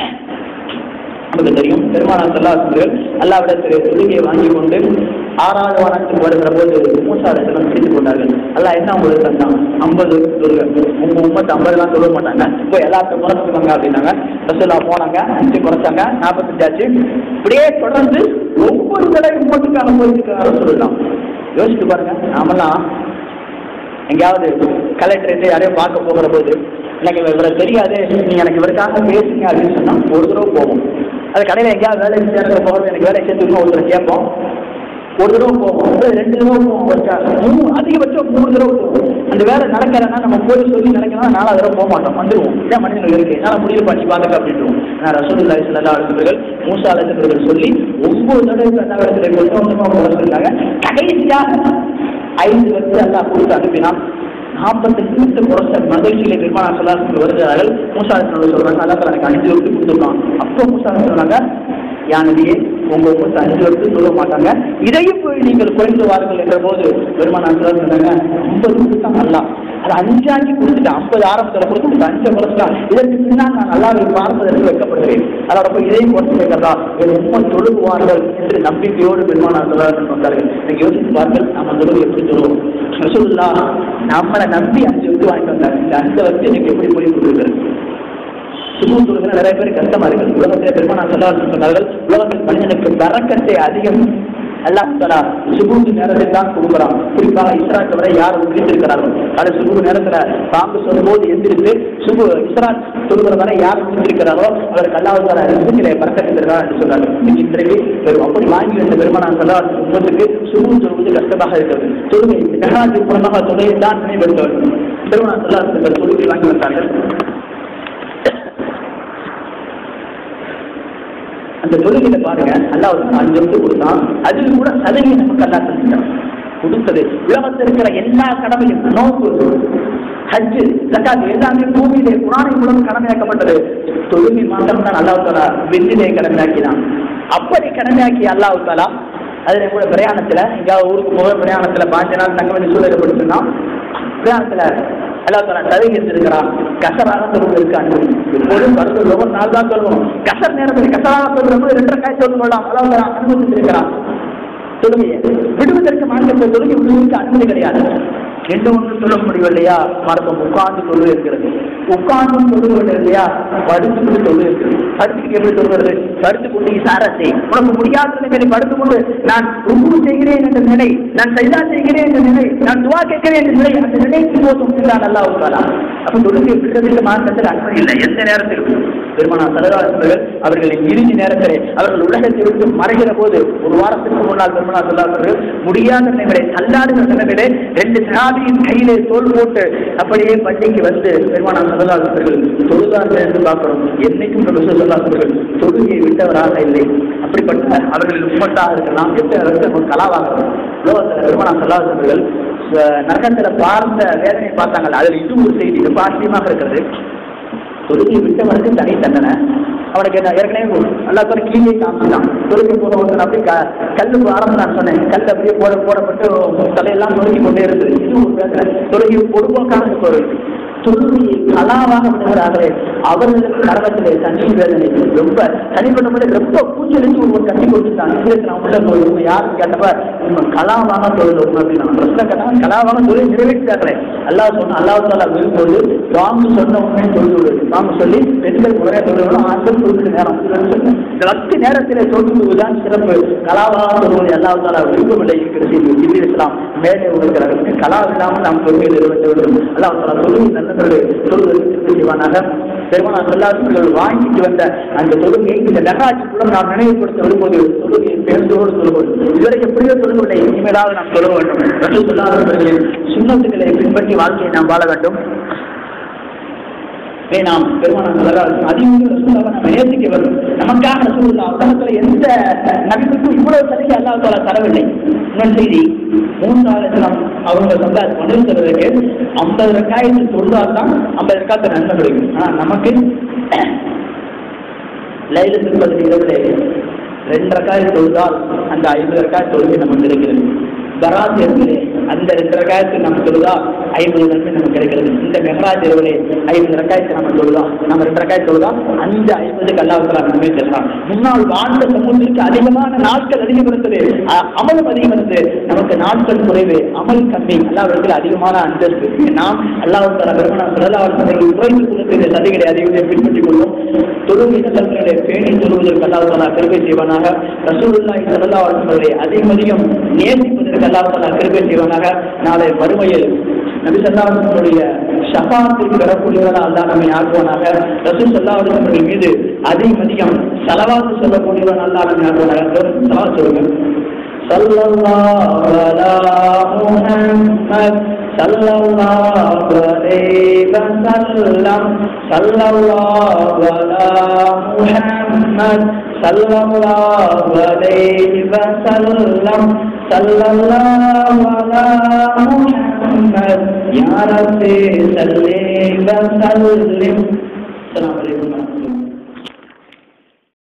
நமக்கு தெரியும் பெருமானார் சல்லாசர்கள் அல்லாவிடத்தில் தொழுகையை வாங்கி கொண்டு ஆறாவது வானத்துக்கு வருகிற போது மூசார செல்லம் பிடித்துக் கொண்டார்கள் அல்லாஹ் எல்லாம் என்ன உங்களுக்கு தந்தாங்க ஐம்பது சொல்லுங்க உங்க உம்மத்து ஐம்பதுலாம் சொல்ல மாட்டாங்க இப்போ எல்லாத்தையும் குறைச்சிக்கோங்க அப்படின்னாங்க ரசூல்லா போனாங்க அஞ்சு குறைச்சாங்க நாற்பத்தஞ்சாச்சு இப்படியே தொடர்ந்து ஒவ்வொரு தடவை உம்மத்துக்கான போயிருக்காங்க சொல்லலாம் யோசிச்சு பாருங்க நாமெல்லாம் எங்கேயாவது கலெக்டர் யாரையும் பார்க்க போகிற போது எனக்கு இவரை தெரியாது நீங்க எனக்கு இவருக்காக பேசுங்க அப்படின்னு சொன்னா ஒரு தடவை போவோம் அது கடையில் எங்கேயாவது வேலை சேர்க்க போகிறது எனக்கு வேலை சேர்த்துக்கணும் ஒரு தடவை கேட்போம் ஒரு தடவை போவோம் அப்புறம் ரெண்டு தடவை போவோம் ஒருக்காக மூணு அதிகபட்சம் மூணு தடவை போவோம் அந்த வேலை நடக்கிறனா நம்ம போய் சொல்லி நடக்கிறோம் நாலு தடவை போக மாட்டோம் வந்துருவோம் இதான் மனிதர்கள் இருக்கு என்னால் முடிவு பண்ணி பார்த்துக்க அப்படின்றோம் ஆனால் ரசூலுல்லா இஸ்லா அலுவலர்கள் மூசா அலுவலர்கள் சொல்லி ஒவ்வொரு தடவை கண்ணாவிடத்தில் கொஞ்சம் கொஞ்சமாக போக சொன்னாங்க கடைசியாக ஐந்து வருஷம் எல்லாம் கொடுத்து அனுப்பினான் நாற்பத்தெட்டு நிமிஷம் குறைச்ச மகிழ்ச்சியில நிர்மாணம் சொல்லாசர்கள் வருகிறார்கள் மூசா சொல்றாங்க அதான் எனக்கு அஞ்சு வருஷம் கொடுத்துருக்கான் அப்போ மூசா சொல்றாங்க யானதியே உங்க உங்களுக்கு அஞ்சு வருஷம் சொல்ல மாட்டாங்க இதையும் போய் நீங்கள் குறைந்து வாருங்கள் என்ற போது பெருமானா சொன்னாங்க ஐம்பது கொடுத்தா நல்லா அது அஞ்சாக்கி கொடுத்துட்டேன் ஐம்பது ஆரம்பத்தில் கொடுத்து அஞ்சு குறைச்சிட்டான் இதற்கு பின்னால் நான் நல்லாவை பார்ப்பதற்கு வைக்கப்படுகிறேன் அதோட போய் இதையும் குறைச்சு வைக்கிறதா என் உண்மை தொழுகுவார்கள் என்று நம்பிக்கையோடு பெருமானா சொல்லார்கள் வந்தார்கள் எனக்கு யோசித்து பாருங்கள் நம்ம தொழுகு எப்படி தொழுவோம் ரசூல்லா நம்மளை நம்பி அஞ்சு வந்து வாங்கிட்டு வந்தாங்க இந்த அஞ்சை வச்சு எனக்கு எப்படி போய் கொடுக்குறது சுமூக தொழுகிற நிறைய பேர் கஷ்டமா இருக்கு உலகத்திலே பெருமானா சொல்லார்கள் சொன்னார்கள் உலகத்தில் மனிதனுக்கு பறக்கத்தை அதிகம் அல்லாஹ் தலா சுபூத்து நேரத்தில் தான் கொடுக்குறான் குறிப்பாக இஸ்ராக்கு வரை யார் விழித்திருக்கிறார்கள் அது சுபு நேரத்துல பாம்பு சொல்லும்போது எந்திரித்து சுபு இஸ்ரா தொழுகிற வரை யார் விழித்திருக்கிறாரோ அவருக்கு அல்லாஹ் தலா ரிசுக்கிலே பறக்கத்திருக்கிறார் என்று சொன்னார் இன்னைக்கு இன்றைக்கு பெரும் அப்படி வாங்கி வந்த பெருமானா சொல்லா உண்மத்துக்கு சுபு சொல்வது கஷ்டமாக இருக்கிறது தொழுகை மெஹராஜின் மூலமாக தொழுகை தான் நினைவெடுக்க வேண்டும் பெருமானா சொல்லா தொழுகை வாங்கி வந்தார்கள் அந்த தொழுகையில பாருங்க அல்லாஹ் ஒரு அஞ்சு வருஷம் கொடுத்தான் அதில் கூட சதவியை நமக்கு அல்லா செஞ்சுட்டான் கொடுத்தது உலகத்தில் இருக்கிற எல்லா கடமையும் நோக்கு ஹஜ்ஜு ஜக்காத் எல்லாமே பூமியிலே குரானை மூலம் கடமையாக்கப்பட்டது தொழுகை மாத்திரம் தான் அல்லாஹ் தாலா வெள்ளிலே கடமையாக்கினான் அப்படி கடமையாக்கி அல்லாஹ் தாலா அதுல கூட பிரயாணத்துல எங்கேயாவது ஊருக்கு போக பிரயாணத்துல பாஞ்ச நாள் தங்க வேண்டிய சூழலை படுத்துனா பிரயாணத்துல அல்லா தாலா தகுதி இருந்திருக்கிறான் கசராக சொல்வது இருக்காங்க எப்போதும் பருவம் ரொம்ப நாள் தான் சொல்லுவோம் கசர் நேரத்தில் கசராக சொல்ற போது ரெண்டரை காய் சொல்ல கொள்ளலாம் அல்லா தாலா அனுமதித்திருக்கிறான் தொழுகையை விடுவதற்கு மார்க்கத்தில் தொழுகை விடுவதற்கு அனுமதி கிடையாது ரெண்டு ஒன்று சொல்ல முடியவில்லையா மார்க்கம் உட்கார்ந்து தொழு இருக்கிறது உட்கார்ந்து தொழுவது இல்லையா படுத்துக்கிட்டு தொழு இருக்கிறது படுத்துக்கிட்டு எப்படி தொழுவது படுத்துக்கொண்டு இசாரத்தை உனக்கு முடியாத நிலைமையை படுத்துக்கொண்டு நான் ருக்கு செய்கிறேன் என்ற நிலை நான் சைதா செய்கிறேன் என்ற நிலை நான் துவா கேட்கிறேன் என்ற நிலை அந்த நிலைக்கு போதும் தான் நல்லா உட்காரலாம் அப்ப தொழுகை விடுறதுக்கு மார்க்கத்தில் அனுமதி இல்லை எந்த நேரத்திலும் பெருமானா சலதாசர்கள் அவர்களின் இறுதி நேரத்திலே அவர்கள் உலகத்தை விட்டு மறைகிற போது ஒரு வாரத்துக்கு முன்னால் பெருமானா சல்லாசர்கள் முடியாத நிலைமையிலே தள்ளாடுகிற நிலைமையிலே ரெண்டு சகாபியின் கையிலே தோல் போட்டு அப்படியே பள்ளிக்கு வந்து பெருமானா சல்லாசர்கள் தொழுதார்கள் என்று பார்க்கிறோம் என்னைக்கும் சொல்லாசர்கள் தொழுகையை விட்டவராக இல்லை அப்படிப்பட்ட அவர்களின் உம்மத்தாக இருக்கலாம் எத்தனை கலாவாக உலகத்தில் பெருமானா சல்லாசர்கள் நரகத்தில் பார்த்த வேதனை பார்த்தாங்க அதில் இது ஒரு செய்தி ரொம்ப ஆச்சரியமாக இருக்கிறது தொழுகை விட்டவனுக்கு தனி தண்டனை அவனுக்கு என்ன ஏற்கனவே நல்லா கூட கீழே காமிச்சான் தொழுகை போன ஒருத்தன் அப்படி க கல்லு ஆரம்பம் நான் சொன்னேன் கல் அப்படியே போட போடப்பட்டு தலையெல்லாம் நொறுக்கி கொண்டே இருக்குது இது ஒரு வேதனை தொழுகை பொதுவாக்கான ஒரு தொழுகையை கலாவாக விடுகிறார்களே அவர்களுக்கு நரகத்திலே தனி வேதனை ரொம்ப தனிப்பட்ட முறையில் ரொம்ப கூச்சலிச்சு ஒருவர் கட்டி கொடுத்துட்டான் இதுக்கு நான் உள்ள போய் யாரும் கேட்டப்ப நம்ம கலாவாக தொழில் அப்படின்னு பிரச்சனை கேட்டாங்க கலாவாக தொழில் நிறைவேற்றார்களே அல்லாஹ் சொன்ன அல்லாஹ் தாலா விரும்போது பாம்பு சொன்ன உடனே தொழில் விடுவது பாம்பு சொல்லி பெண்கள் உடனே தொழில் விடும் ஆண்கள் தொழில் நேரம் இந்த பத்து நேரத்திலே தொழில்தான் சிறப்பு கலாவாக சொல்வது அல்லாஹ் தாலா விரும்பவில்லை இருக்கிறது இப்படி இஸ்லாம் மேலே இருக்கிறார்கள் கலா இல்லாமல் நாம் தொழில் நிறைவேற்ற வேண்டும் அல்லாஹ் தாலா தொழில் நல்லவர்களை தொழுவதற்கு செய்வானாக பெருமானா சொல்லாசர்கள் வாங்கிட்டு வந்த அந்த தொழுகை இந்த நகராட்சி மூலம் நாம் நினைவுபடுத்த வரும்போது தொழுகையை பேருந்தோடு சொல்லுவது இதுவரை எப்படியோ சொல்லவில்லை இனிமேலாவது நாம் சொல்ல வேண்டும் ரசூல் சொல்லாதவர்களின் சுண்ணத்துக்களை பின்பற்றி வாழ்க்கையை நாம் வாழ வேண்டும் இதை நாம் பெருமானம் சொல்லலாம் அதிகம் ரசூலாவை நம்ம நேசிக்க வேண்டும் நமக்காக ரசூல்லா உலகத்தில் எந்த நபிக்கும் இவ்வளவு சலுகை அல்லா தாலா தரவில்லை இன்னொரு செய்தி மூன்றாவது நாம் அவங்க சொந்த மனிதன் சொல்வதற்கு ஐம்பது ரக்காயத்து தொழுதால் தான் ஐம்பது ரக்காத்து நன்மை கிடைக்கும் ஆனால் நமக்கு லைலு திருப்பதி இரவுல ரெண்டு ரக்காய் தொழுதால் அந்த ஐம்பது ரக்காய் தொழுகை நமக்கு கிடைக்கிறது பராத் இருக்கிறே அந்த ரெண்டு ரக்காயத்துக்கு நம்ம தொழுதா ஐம்பது நன்மை நமக்கு கிடைக்கிறது இந்த மெஹராஜ் இரவிலே ஐம்பது ரக்காயத்தை நம்ம தொழுதோம் நம்ம ரெண்டு ரக்காய் தொழுதோம் அந்த ஐம்பதுக்கு அல்லாஹ் நன்மை தருகிறான் முன்னால் வாழ்ந்த சமூகத்திற்கு அதிகமான நாட்கள் அதிகப்படுத்தது அ- அமலும் அதிகப்படுத்து நமக்கு நாட்கள் குறைவு அமல் கம்மி அல்லாவிடத்தில் அதிகமான அந்தஸ்து நாம் அல்லாஹ் தலா பெருமனா சொல்லா அவர்கள் குறைந்து கொடுத்து சதி கிடையாது இவரை பின்பற்றிக் கொள்வோம் தொழுகை நல்லவர்களை பேணி தொழுவதற்கு அல்லாஹ் தலா கிருபை செய்வானாக ரசூலுல்லாஹி ஸல்லல்லாஹு அலைஹி வஸல்லம் அதிகம் அதிகம் நேசிப்பதற்கு அல்லாஹ் தலா கிருபை செய்வானாக நாளை மறுமையில் நபி சல்லாஹுடைய ஷஃபாத்திற்கு பெறக்கூடியவராக அல்லாஹ் நம்மை ஆக்குவானாக ரசூல் சல்லாஹ் அவர்கள் மீது அதிகம் அதிகம் செலவாத்து சொல்லக்கூடியவன் அல்லாஹ் நம்மை ஆக்குவானாக செலவா சொல்லுங்க صلى الله على محمد صلى الله عليه وسلم صلى الله على محمد صلى الله عليه وسلم صلى الله على محمد يا رب صل وسلم السلام عليكم ورحمة الله